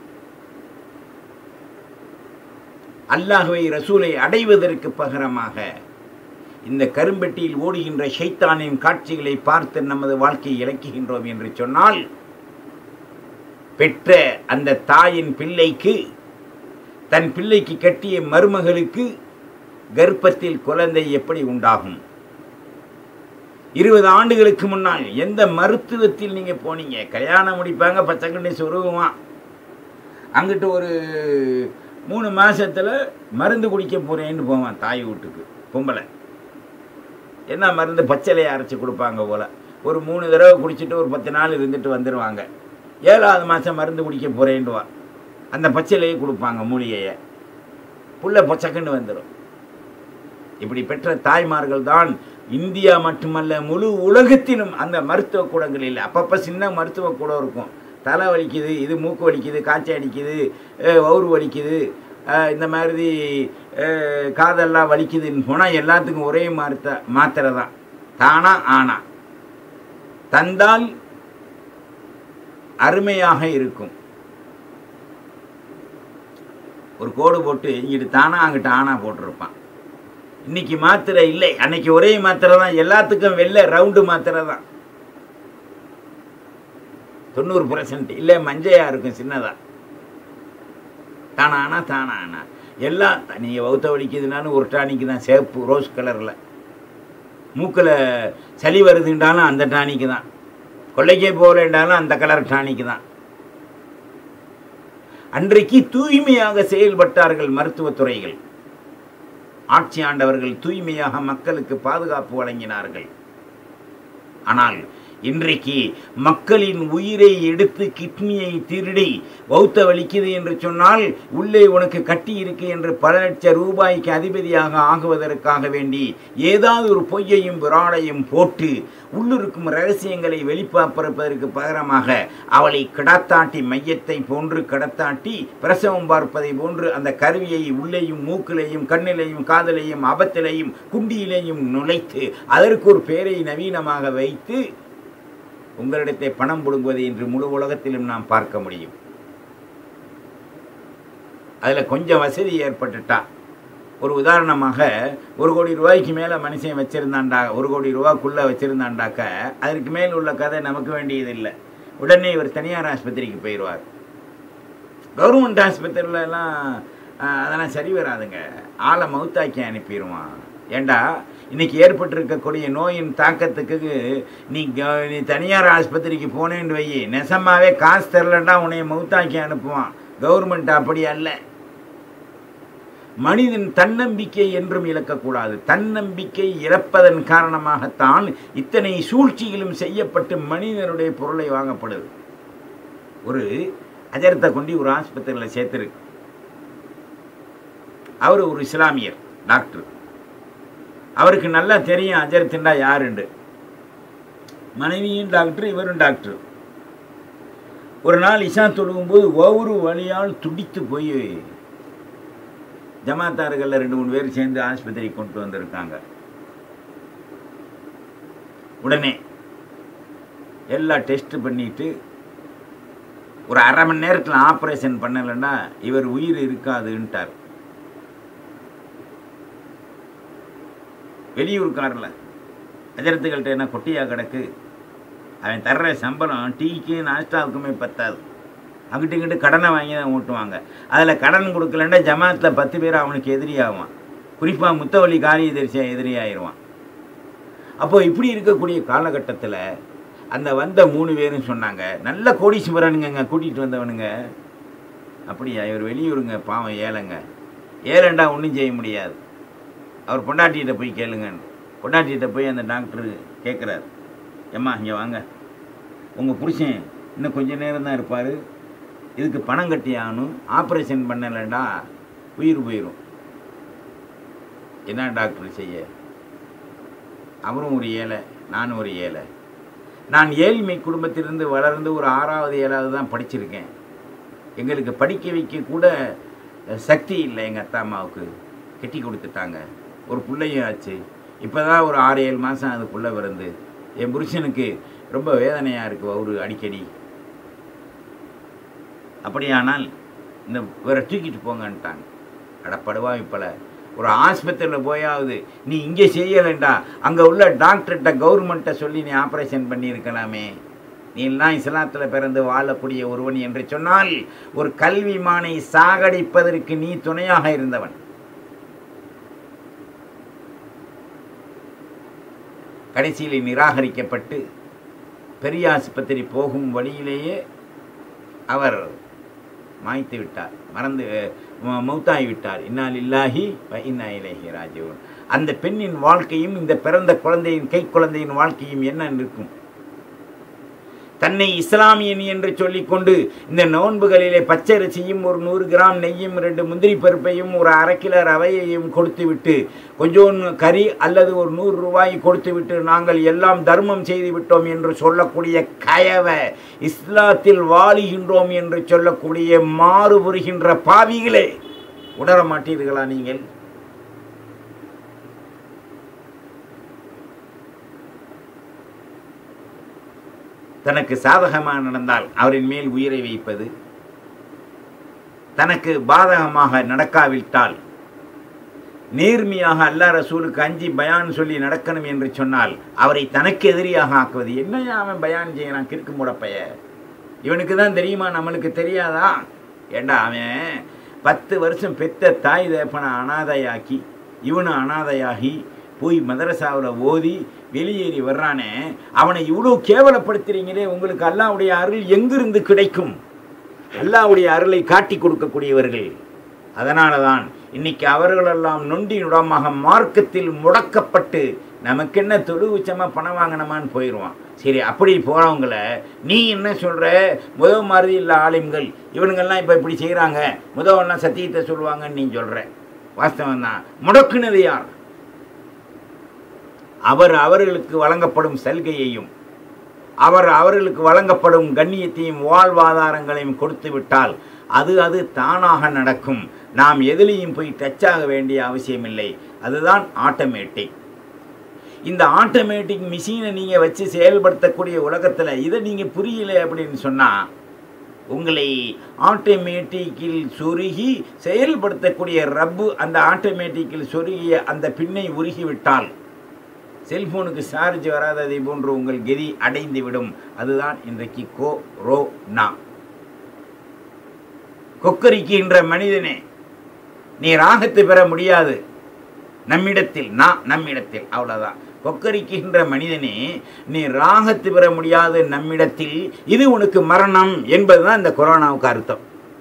அல்லாஹுவை ரசூலை அடைவதற்கு பகரமாக இந்த கரும்பெட்டியில் ஓடுகின்ற ஷைத்தானின் காட்சிகளை பார்த்து நமது வாழ்க்கையை இழக்குகின்றோம் என்று சொன்னால் பெற்ற அந்த தாயின் பிள்ளைக்கு தன் பிள்ளைக்கு கட்டிய மருமகளுக்கு கர்ப்பத்தில் குழந்தை எப்படி உண்டாகும் இருபது ஆண்டுகளுக்கு முன்னால் எந்த மருத்துவத்தில் நீங்கள் போனீங்க கல்யாணம் முடிப்பாங்க பச்சைக்கண்ணி சொருகுமா அங்கிட்டு ஒரு மூணு மாசத்துல மருந்து குடிக்க போகிறேன்னு போவான் தாய் வீட்டுக்கு பொம்பளை என்ன மருந்து பச்சைலையை அரைச்சி கொடுப்பாங்க போல் ஒரு மூணு தடவை குடிச்சிட்டு ஒரு பத்து நாள் இருந்துட்டு வந்துடுவாங்க ஏழாவது மாதம் மருந்து குடிக்க போகிறேன்டுவான் அந்த பச்சைலையை கொடுப்பாங்க மூலிகையை புள்ள பச்சைக்கன்னு வந்துடும் இப்படி பெற்ற தாய்மார்கள் தான் இந்தியா மட்டுமல்ல முழு உலகத்திலும் அந்த மருத்துவ கூடங்களில் அப்பப்போ சின்ன மருத்துவ கூடம் இருக்கும் தலை வலிக்குது இது மூக்கு வலிக்குது காய்ச்சல் அடிக்குது அஹ் வவுறு வலிக்குது அஹ் இந்த மாதிரி அஹ் காதெல்லாம் வலிக்குதுன்னு போனால் எல்லாத்துக்கும் ஒரே மாத்த மாத்திரை தான் தானா ஆனா தந்தால் அருமையாக இருக்கும் ஒரு கோடு போட்டு இங்கிட்டு தானா அங்கிட்ட ஆனா போட்டிருப்பான் இன்னைக்கு மாத்திரை இல்லை அன்னைக்கு ஒரே மாத்திரை தான் எல்லாத்துக்கும் வெள்ளை ரவுண்டு மாத்திரை தான் தொண்ணூறு பர்சன்ட் இல்லை மஞ்சையா இருக்கும் சின்னதா தானானா தானானா எல்லாம் நீங்கள் வவுத்த வலிக்குதுனாலும் ஒரு டானிக்கு தான் சேப்பு ரோஸ் கலரில் மூக்கில் சளி வருதுன்றாலும் அந்த டானிக்கு தான் கொள்ளைக்கே போகலன்றாலும் அந்த கலர் டானிக்கு தான் அன்றைக்கு தூய்மையாக செயல்பட்டார்கள் மருத்துவத்துறைகள் ஆட்சி ஆண்டவர்கள் தூய்மையாக மக்களுக்கு பாதுகாப்பு வழங்கினார்கள் ஆனால் இன்றைக்கு மக்களின் உயிரை எடுத்து கிட்னியை திருடி பௌத்த வலிக்குது என்று சொன்னால் உள்ளே உனக்கு கட்டி இருக்கு என்று பல லட்சம் ரூபாய்க்கு அதிபதியாக ஆகுவதற்காக வேண்டி ஏதாவது ஒரு பொய்யையும் விராடையும் போட்டு உள்ளிருக்கும் ரகசியங்களை வெளிப்பார்ப்பதற்கு பகரமாக அவளை கிடத்தாட்டி மையத்தை போன்று கிடத்தாட்டி பிரசவம் பார்ப்பதை போன்று அந்த கருவியை உள்ளேயும் மூக்கிலேயும் கண்ணிலேயும் காதலையும் அபத்திலையும் குண்டியிலேயும் நுழைத்து அதற்கு ஒரு பேரை நவீனமாக வைத்து உங்களிடத்தை பணம் பிடுங்குவதை இன்று முழு உலகத்திலும் நாம் பார்க்க முடியும் அதில் கொஞ்சம் வசதி ஏற்பட்டுட்டா ஒரு உதாரணமாக ஒரு கோடி ரூபாய்க்கு மேலே மனுஷன் வச்சுருந்தாண்டா ஒரு கோடி ரூபாய்க்குள்ளே வச்சுருந்தாண்டாக்க அதற்கு மேல் உள்ள கதை நமக்கு வேண்டியதில்லை உடனே இவர் தனியார் ஆஸ்பத்திரிக்கு போயிடுவார் கவர்மெண்ட் ஆஸ்பத்திரியிலலாம் அதெல்லாம் சரி வராதுங்க ஆளை மவுத்தாக்கி அனுப்பிடுவான் ஏண்டா இன்னைக்கு ஏற்பட்டிருக்கக்கூடிய நோயின் தாக்கத்துக்கு நீ க- நீ தனியார் ஆஸ்பத்திரிக்கு போனேன்னு வை நெசமாவே காசு தரலண்டா உன்னை மவுத்தாக்கி அனுப்புவான் கவர்மெண்ட் அப்படி அல்ல மனிதன் தன்னம்பிக்கை என்றும் இழக்கக்கூடாது தன்னம்பிக்கை இழப்பதன் காரணமாகத்தான் இத்தனை சூழ்ச்சிகளும் செய்யப்பட்டு மனிதனுடைய பொருளை வாங்கப்படுது ஒரு அஜரத்தை கொண்டு ஒரு ஆஸ்பத்திரியில் சேர்த்துருக்கு அவர் ஒரு இஸ்லாமியர் டாக்டர் அவருக்கு நல்லா தெரியும் அஜரத்துண்டா யாருண்டு மனைவியும் டாக்டர் இவரும் டாக்டர் ஒரு நாள் இஷா தொழுகும்போது ஒவ்வொரு வழியால் துடித்து போய் ஜமாத்தார்களில் ரெண்டு மூணு பேர் சேர்ந்து ஆஸ்பத்திரிக்கு கொண்டு வந்திருக்காங்க உடனே எல்லா டெஸ்ட் பண்ணிட்டு ஒரு அரை மணி நேரத்தில் ஆப்ரேஷன் பண்ணலைன்னா இவர் உயிர் இருக்காதுன்ட்டார் வெளியூர்காரில் அஜரத்துகள்கிட்ட என்ன கொட்டியா கிடக்கு அவன் தர்ற சம்பளம் டீக்கு நாஸ்டாவுக்குமே பத்தாது அங்கிட்டு இங்கிட்டு கடனை வாங்கி தான் ஊட்டுவாங்க அதில் கடன் கொடுக்கலன்னா ஜமாத்தில் பத்து பேர் அவனுக்கு எதிரியாகுவான் குறிப்பாக முத்தவள்ளி காரியதரிசியாக எதிரியாயிருவான் அப்போ இப்படி இருக்கக்கூடிய காலகட்டத்தில் அந்த வந்த மூணு பேரும் சொன்னாங்க நல்ல கோடீஸ்வரனுங்க கூட்டிகிட்டு வந்தவனுங்க அப்படியா இவர் வெளியூருங்க பாவம் ஏழைங்க ஏழைண்டா ஒன்றும் செய்ய முடியாது அவர் பொண்டாட்டிகிட்ட போய் கேளுங்கன்னு பொண்டாட்டிகிட்ட போய் அந்த டாக்டர் கேட்குறாரு ஏம்மா இங்கே வாங்க உங்கள் புருஷன் இன்னும் கொஞ்ச நேரம் தான் இருப்பார் இதுக்கு பணம் கட்டி ஆகணும் ஆப்ரேஷன் பண்ணலைண்டா உயிர் போயிடும் என்ன டாக்டர் செய்ய அவரும் ஒரு ஏழை நானும் ஒரு ஏழை நான் ஏழ்மை குடும்பத்திலிருந்து வளர்ந்து ஒரு ஆறாவது ஏழாவது தான் படிச்சிருக்கேன் எங்களுக்கு படிக்க வைக்க கூட சக்தி இல்லை எங்கள் அத்தா அம்மாவுக்கு கட்டி கொடுத்துட்டாங்க ஒரு பிள்ளையும் ஆச்சு இப்போ தான் ஒரு ஆறு ஏழு மாதம் அது புள்ள பிறந்து என் புருஷனுக்கு ரொம்ப வேதனையாக இருக்குது அவரு அடிக்கடி அப்படியானால் இந்த இவரை தூக்கிட்டு போங்கன்ட்டாங்க அடப்படுவா இப்போல ஒரு ஆஸ்பத்திரியில் போயாவது நீ இங்கே செய்யலைண்டா அங்கே உள்ள டாக்டர்கிட்ட கவர்மெண்ட்டை சொல்லி நீ ஆப்ரேஷன் பண்ணியிருக்கலாமே நீ எல்லாம் இஸ்லாத்தில் பிறந்து வாழக்கூடிய ஒருவன் என்று சொன்னால் ஒரு கல்விமானை சாகடிப்பதற்கு நீ துணையாக இருந்தவன் கடைசியில் நிராகரிக்கப்பட்டு பெரிய ஆஸ்பத்திரி போகும் வழியிலேயே அவர் மாய்த்து விட்டார் மறந்து ம- மௌத்தாகி விட்டார் இன்னால் இல்லாஹி இன்னா இலேஹி ராஜீவன் அந்த பெண்ணின் வாழ்க்கையும் இந்த பிறந்த குழந்தையின் கை குழந்தையின் வாழ்க்கையும் என்ன இருக்கும் தன்னை இஸ்லாமியன் என்று சொல்லிக்கொண்டு இந்த நோன்புகளிலே பச்சரிசியும் ஒரு நூறு கிராம் நெய்யும் ரெண்டு முந்திரி பருப்பையும் ஒரு அரை கிலோ ரவையையும் கொடுத்துவிட்டு கொஞ்சோண்டு கறி அல்லது ஒரு நூறு ரூபாய் கொடுத்துவிட்டு நாங்கள் எல்லாம் தர்மம் செய்து விட்டோம் என்று சொல்லக்கூடிய கயவ இஸ்லாத்தில் வாழுகின்றோம் என்று சொல்லக்கூடிய மாறுபுறுகின்ற பாவிகளே உணர மாட்டீர்களா நீங்கள் தனக்கு சாதகமாக நடந்தால் அவரின் மேல் உயிரை வைப்பது தனக்கு பாதகமாக நடக்காவிட்டால் நேர்மையாக அல்லா ரசூலுக்கு அஞ்சி பயான் சொல்லி நடக்கணும் என்று சொன்னால் அவரை தனக்கு எதிரியாக ஆக்குவது என்னையா அவன் பயான் செய்யறான் கிறுக்கு முடப்பைய இவனுக்கு தான் தெரியுமா நம்மளுக்கு தெரியாதா ஏண்டா அவன் பத்து வருஷம் பெத்த தாய் தேப்பனை அனாதையாக்கி இவனும் அனாதையாகி போய் மதரசாவில் ஓதி வெளியேறி வர்றானே அவனை இவ்வளோ கேவலப்படுத்துறீங்களே உங்களுக்கு அல்லாவுடைய அருள் எங்கிருந்து கிடைக்கும் அல்லாவுடைய அருளை காட்டி கொடுக்கக்கூடியவர்கள் அதனால தான் இன்னைக்கு அவர்களெல்லாம் நொண்டி நுடமாக மார்க்கத்தில் முடக்கப்பட்டு நமக்கு என்ன தொழு உச்சமாக பணம் வாங்கினமான்னு போயிடுவான் சரி அப்படி போகிறவங்கள நீ என்ன சொல்கிற முதல் மாதிரி இல்லை ஆலிம்கள் இவனுங்கெல்லாம் இப்போ இப்படி செய்கிறாங்க முதவெல்லாம் சத்தியத்தை சொல்லுவாங்கன்னு நீ சொல்கிற வாஸ்தவம் தான் முடக்குனது யார் அவர் அவர்களுக்கு வழங்கப்படும் சலுகையையும் அவர் அவர்களுக்கு வழங்கப்படும் கண்ணியத்தையும் வாழ்வாதாரங்களையும் கொடுத்து விட்டால் அது அது தானாக நடக்கும் நாம் எதிலையும் போய் டச் ஆக வேண்டிய அவசியமில்லை அதுதான் ஆட்டோமேட்டிக் இந்த ஆட்டோமேட்டிக் மிஷினை நீங்கள் வச்சு செயல்படுத்தக்கூடிய உலகத்தில் இதை நீங்கள் புரியல அப்படின்னு சொன்னால் உங்களை ஆட்டோமேட்டிக்கில் சொருகி செயல்படுத்தக்கூடிய ரப்பு அந்த ஆட்டோமேட்டிக்கில் சொருகிய அந்த பின்னை உருகிவிட்டால் செல்போனுக்கு சார்ஜ் வராததை போன்று உங்கள் கெதி அடைந்து விடும் அதுதான் இன்றைக்கு கோ ரோ நா கொக்கரிக்கின்ற மனிதனே நீ ராகத்தை பெற முடியாது நம்மிடத்தில் நான் நம்மிடத்தில் அவ்வளோதான் கொக்கரிக்கின்ற மனிதனே நீ ராகத்து பெற முடியாது நம்மிடத்தில் இது உனக்கு மரணம் என்பதுதான் இந்த கொரோனாவுக்கு அர்த்தம்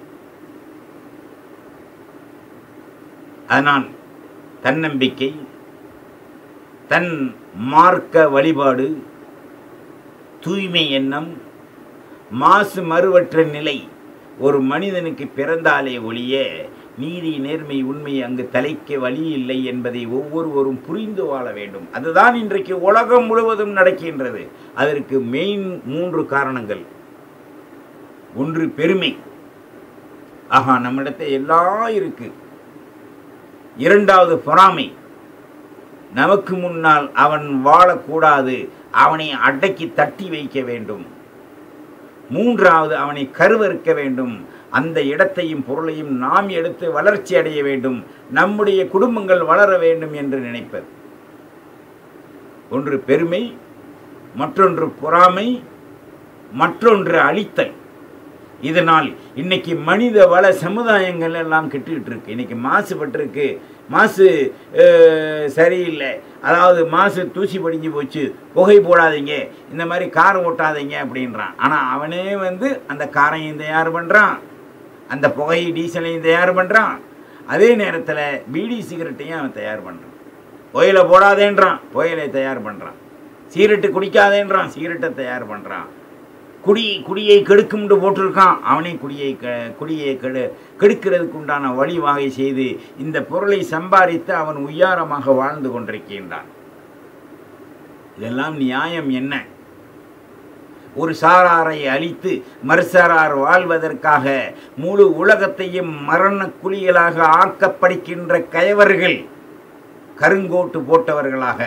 அதனால் தன்னம்பிக்கை தன் மார்க்க வழிபாடு தூய்மை எண்ணம் மாசு மறுவற்ற நிலை ஒரு மனிதனுக்கு பிறந்தாலே ஒழிய நீதி நேர்மை உண்மை அங்கு தலைக்க வழி இல்லை என்பதை ஒவ்வொருவரும் புரிந்து வாழ வேண்டும் அதுதான் இன்றைக்கு உலகம் முழுவதும் நடக்கின்றது அதற்கு மெயின் மூன்று காரணங்கள் ஒன்று பெருமை ஆஹா நம்மிடத்தை எல்லாம் இருக்கு இரண்டாவது பொறாமை நமக்கு முன்னால் அவன் வாழக்கூடாது அவனை அடக்கி தட்டி வைக்க வேண்டும் மூன்றாவது அவனை கருவறுக்க வேண்டும் அந்த இடத்தையும் பொருளையும் நாம் எடுத்து வளர்ச்சி அடைய வேண்டும் நம்முடைய குடும்பங்கள் வளர வேண்டும் என்று நினைப்பது ஒன்று பெருமை மற்றொன்று பொறாமை மற்றொன்று அழித்தல் இதனால் இன்னைக்கு மனித வள சமுதாயங்கள் எல்லாம் கெட்டுக்கிட்டு இருக்கு இன்னைக்கு மாசுபட்டிருக்கு மாசு சரியில்லை அதாவது மாசு தூசி படிஞ்சு போச்சு புகை போடாதீங்க இந்த மாதிரி கார் ஓட்டாதீங்க அப்படின்றான் ஆனால் அவனே வந்து அந்த காரையும் தயார் பண்ணுறான் அந்த புகை டீசலையும் தயார் பண்ணுறான் அதே நேரத்தில் பீடி சிகரெட்டையும் அவன் தயார் பண்ணுறான் புயலை போடாதேன்றான் புயலை தயார் பண்ணுறான் சீரட்டு குடிக்காதேன்றான் சீரட்டை தயார் பண்ணுறான் குடி குடியை கெடுக்கும்னு போட்டிருக்கான் அவனே குடியை க குடியை கெடு கெடுக்கிறதுக்கு உண்டான வழிவகை செய்து இந்த பொருளை சம்பாதித்து அவன் உய்யாரமாக வாழ்ந்து கொண்டிருக்கின்றான் இதெல்லாம் நியாயம் என்ன ஒரு சாராரை அழித்து மறுசாரார் வாழ்வதற்காக முழு உலகத்தையும் மரண குழிகளாக ஆக்கப்படுகின்ற கயவர்கள் கருங்கோட்டு போட்டவர்களாக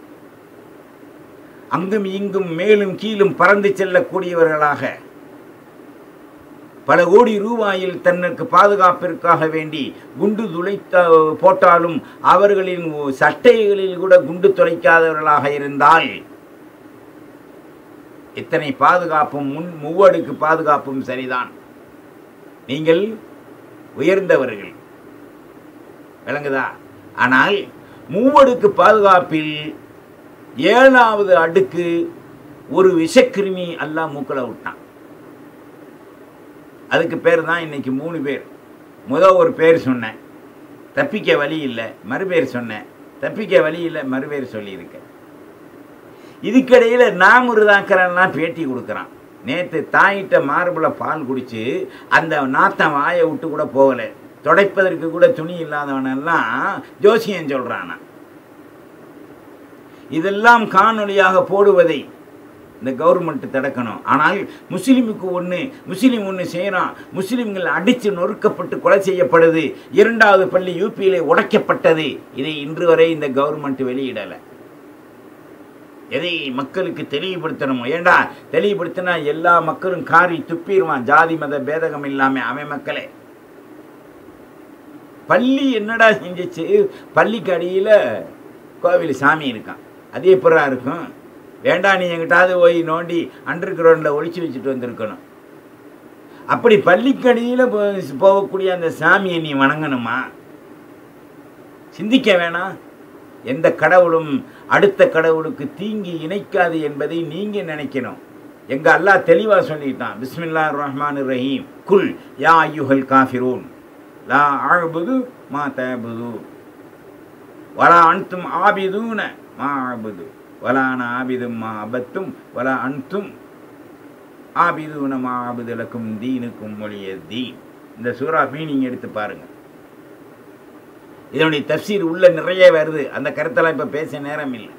அங்கும் இங்கும் மேலும் கீழும் பறந்து செல்லக்கூடியவர்களாக பல கோடி ரூபாயில் தன்னுக்கு பாதுகாப்பிற்காக வேண்டி குண்டு துளைத்த போட்டாலும் அவர்களின் சட்டைகளில் கூட குண்டு துளைக்காதவர்களாக இருந்தால் இத்தனை பாதுகாப்பும் முன் மூவடுக்கு பாதுகாப்பும் சரிதான் நீங்கள் உயர்ந்தவர்கள் விளங்குதா ஆனால் மூவடுக்கு பாதுகாப்பில் ஏழாவது அடுக்கு ஒரு விஷக்கிருமி எல்லாம் மூக்கில் விட்டான் அதுக்கு பேர் தான் இன்னைக்கு மூணு பேர் முதல் ஒரு பேர் சொன்னேன் தப்பிக்க வழி இல்லை மறுபேர் சொன்னேன் தப்பிக்க வழி இல்லை மறுபேர் சொல்லியிருக்கேன் இதுக்கிடையில் நாமுருதாக்கரெல்லாம் பேட்டி கொடுக்குறான் நேற்று தாயிட்ட மார்பில் பால் குடித்து அந்த நாத்தம் வாயை விட்டு கூட போகலை துடைப்பதற்கு கூட துணி இல்லாதவனெல்லாம் ஜோசியம் சொல்கிறானா இதெல்லாம் காணொளியாக போடுவதை இந்த கவர்மெண்ட் தடுக்கணும் ஆனால் முஸ்லீமுக்கு ஒன்று முஸ்லீம் ஒன்று செய்கிறான் முஸ்லீம்கள் அடித்து நொறுக்கப்பட்டு கொலை செய்யப்படுது இரண்டாவது பள்ளி யூபியிலே உடைக்கப்பட்டது இதை இன்று வரை இந்த கவர்மெண்ட் வெளியிடலை எதை மக்களுக்கு தெளிவுபடுத்தணும் ஏண்டா தெளிவுபடுத்தினா எல்லா மக்களும் காரி துப்பிடுவான் ஜாதி மத பேதகம் இல்லாமல் அவன் மக்களே பள்ளி என்னடா செஞ்சிச்சு பள்ளிக்கு அடியில் கோவில் சாமி இருக்கான் அது எப்படா இருக்கும் வேண்டாம் நீ எங்கிட்டாவது போய் நோண்டி அண்டர் கிரவுண்டில் ஒழிச்சு வச்சுட்டு வந்திருக்கணும் அப்படி பள்ளிக்கடியில் போகக்கூடிய அந்த சாமியை நீ வணங்கணுமா சிந்திக்க வேணாம் எந்த கடவுளும் அடுத்த கடவுளுக்கு தீங்கி இணைக்காது என்பதை நீங்கள் நினைக்கணும் எங்க அல்லாஹ் தெளிவாக சொல்லிட்டான் பிஸ்மில்லா ரஹ்மான் ரஹீம் குல் யா ஐயுஹல் காஃபிரூன் லா ஆழ்புது மா தபுது வலா அன்தும் ஆபிதூன மா ஆபுது வலான ஆபிதும் மா அபத்தும் வலா அன்தும் ஆபிதூன மா ஆபுதலக்கும் தீனுக்கும் மொழிய தீன் இந்த சூறா மீனிங் எடுத்து பாருங்க இதனுடைய தப்சீர் உள்ள நிறைய வருது அந்த கருத்தெல்லாம் இப்போ பேச நேரம் இல்லை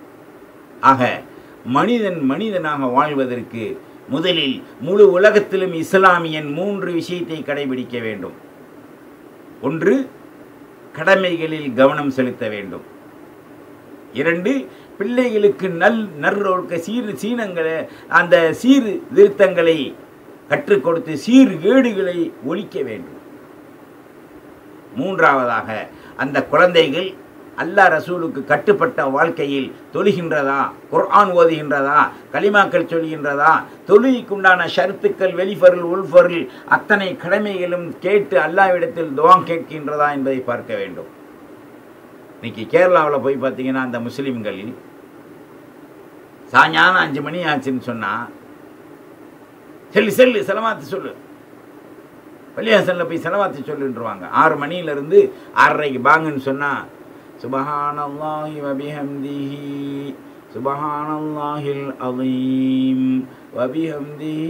ஆக மனிதன் மனிதனாக வாழ்வதற்கு முதலில் முழு உலகத்திலும் இஸ்லாமியன் மூன்று விஷயத்தை கடைபிடிக்க வேண்டும் ஒன்று கடமைகளில் கவனம் செலுத்த வேண்டும் இரண்டு பிள்ளைகளுக்கு நல் நற்றொழுக்க சீர் சீனங்களை அந்த சீர் திருத்தங்களை கற்றுக் கொடுத்து சீர்கேடுகளை ஒழிக்க வேண்டும் மூன்றாவதாக அந்த குழந்தைகள் அல்லா ரசூலுக்கு கட்டுப்பட்ட வாழ்க்கையில் தொழுகின்றதா குர்ஆன் ஓதுகின்றதா களிமாக்கள் சொல்கின்றதா தொழுகைக்குண்டான ஷருத்துக்கள் வெளிஃபருள் உள்ஃபருள் அத்தனை கடமைகளும் கேட்டு அல்லாவிடத்தில் துவாம் கேட்கின்றதா என்பதை பார்க்க வேண்டும் இன்னைக்கு கேரளாவில் போய் பார்த்தீங்கன்னா அந்த முஸ்லீம்களில் சாயங்காலம் அஞ்சு மணி ஆச்சுன்னு சொன்னால் செல்லு செல்லு செலவாத்து சொல்லு பள்ளியாசனில் போய் செலவாத்து சொல்லுன்றுவாங்க ஆறு மணியிலிருந்து ஆறரைக்கு பாங்கன்னு சொன்னால் சுபஹானல்லாஹி வபிஹம்திஹி சுபஹானல்லாஹில் அலீம் வபிஹம்திஹி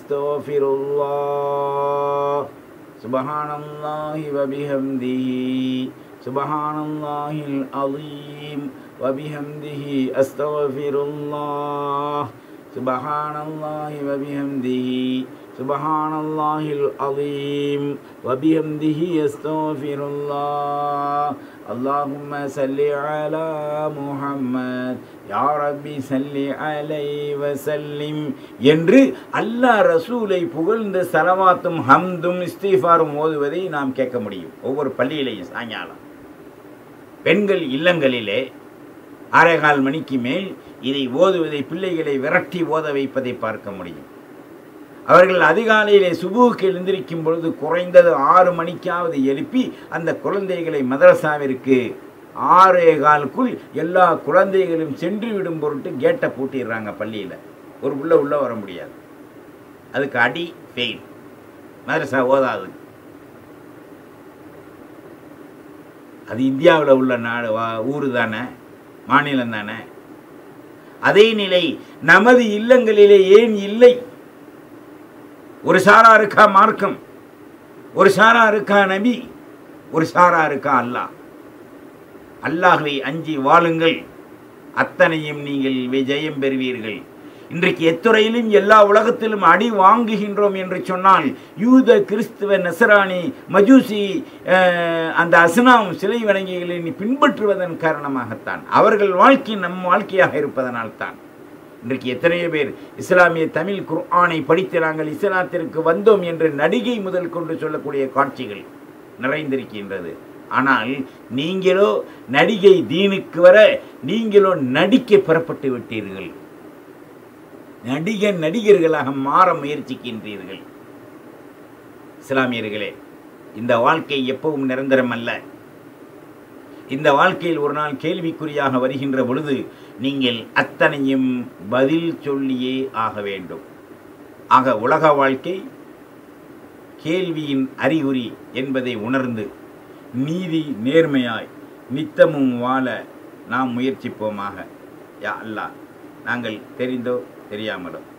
அஸ்தோஃபிருல்லாஹ் சுபஹானல்லாஹி வபிஹம்திஹி சுபஹானல்லாஹில் அலீம் வபிஹம்திஹி அஸ்தோஃபிருல்லாஹ் சுபஹானல்லாஹி வபிஹம்திஹி سبحان الله العظيم وبحمده استغفر الله اللهم صل على محمد யா ரப்பி சல்லி அலை வசல்லிம் என்று அல்லாஹ் ரசூலை புகழ்ந்த சலவாத்தும் ஹம்தும் இஸ்திஃபாரும் ஓதுவதை நாம் கேட்க முடியும் ஒவ்வொரு பள்ளியிலையும் சாயங்காலம் பெண்கள் இல்லங்களிலே அரைகால் மணிக்கு மேல் இதை ஓதுவதை பிள்ளைகளை விரட்டி ஓத வைப்பதை பார்க்க முடியும் அவர்கள் அதிகாலையிலே சுபுவுக்கு எழுந்திருக்கும் பொழுது குறைந்தது ஆறு மணிக்காவது எழுப்பி அந்த குழந்தைகளை மதரசாவிற்கு ஆறே காலுக்குள் எல்லா குழந்தைகளும் சென்று விடும் பொருட்டு கேட்டை பூட்டிடுறாங்க பள்ளியில் ஒரு உள்ள உள்ளே வர முடியாது அதுக்கு அடி ஃபெயில் மதரசா ஓதாது அது இந்தியாவில் உள்ள நாடு ஊர் தானே மாநிலம் தானே அதே நிலை நமது இல்லங்களிலே ஏன் இல்லை ஒரு சாரா இருக்கா மார்க்கம் ஒரு சாரா இருக்கா நபி ஒரு சாரா இருக்கா அல்லாஹ் அல்லாஹ்வை அஞ்சி வாழுங்கள் அத்தனையும் நீங்கள் விஜயம் பெறுவீர்கள் இன்றைக்கு எத்துறையிலும் எல்லா உலகத்திலும் அடி வாங்குகின்றோம் என்று சொன்னால் யூத கிறிஸ்துவ நசராணி மஜூசி அந்த அசனாம் சிலை வணங்கிகளை பின்பற்றுவதன் காரணமாகத்தான் அவர்கள் வாழ்க்கை நம் வாழ்க்கையாக இருப்பதனால் தான் இன்றைக்கு எத்தனையோ பேர் இஸ்லாமிய தமிழ் குர்ஆனை படித்து நாங்கள் இஸ்லாத்திற்கு வந்தோம் என்று நடிகை முதல் கொண்டு சொல்லக்கூடிய காட்சிகள் நிறைந்திருக்கின்றது ஆனால் நீங்களோ நடிகை தீனுக்கு வர நீங்களோ நடிக்க பெறப்பட்டு விட்டீர்கள் நடிக நடிகர்களாக மாற முயற்சிக்கின்றீர்கள் இஸ்லாமியர்களே இந்த வாழ்க்கை எப்பவும் நிரந்தரம் அல்ல இந்த வாழ்க்கையில் ஒரு நாள் கேள்விக்குறியாக வருகின்ற பொழுது நீங்கள் அத்தனையும் பதில் சொல்லியே ஆக வேண்டும் ஆக உலக வாழ்க்கை கேள்வியின் அறிகுறி என்பதை உணர்ந்து நீதி நேர்மையாய் நித்தமும் வாழ நாம் முயற்சிப்போமாக யா அல்லாஹ் நாங்கள் தெரிந்தோ தெரியாமலோ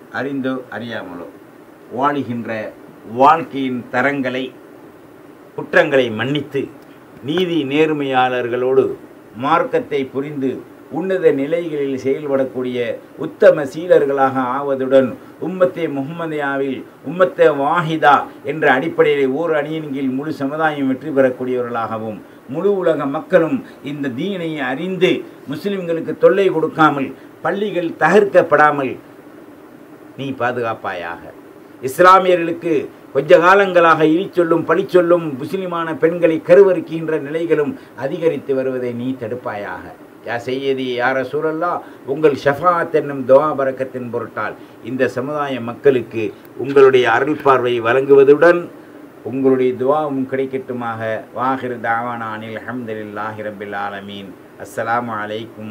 அறிந்தோ அறியாமலோ வாழுகின்ற வாழ்க்கையின் தரங்களை குற்றங்களை மன்னித்து நீதி நேர்மையாளர்களோடு மார்க்கத்தை புரிந்து உன்னத நிலைகளில் செயல்படக்கூடிய உத்தம சீலர்களாக ஆவதுடன் உம்மத்தே முகமதியாவில் உம்மத்தே வாஹிதா என்ற அடிப்படையில் ஓர் அணியின் கீழ் முழு சமுதாயம் வெற்றி பெறக்கூடியவர்களாகவும் முழு உலக மக்களும் இந்த தீனை அறிந்து முஸ்லிம்களுக்கு தொல்லை கொடுக்காமல் பள்ளிகள் தகர்க்கப்படாமல் நீ பாதுகாப்பாயாக இஸ்லாமியர்களுக்கு கொஞ்ச காலங்களாக இனி சொல்லும் பழி சொல்லும் முஸ்லிமான பெண்களை கருவறுக்கின்ற நிலைகளும் அதிகரித்து வருவதை நீ தடுப்பாயாக யா செய்யதி யார சூழல்லா உங்கள் ஷஃபாத் என்னும் துவா பரக்கத்தின் பொருட்டால் இந்த சமுதாய மக்களுக்கு உங்களுடைய அருள் பார்வை வழங்குவதுடன் உங்களுடைய துவாவும் கிடைக்கட்டுமாக வாஹிர் தாவானானில் அஹமதுல்லாஹி ரபில் ஆலமீன் அஸ்ஸலாமு அலைக்கும்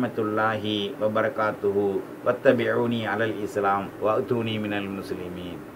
வரஹமத்துல்லாஹி வபரகாத்துஹு வத்தபிஊனி அலல் இஸ்லாம் வஅத்தூனி மினல் முஸ்லிமீன்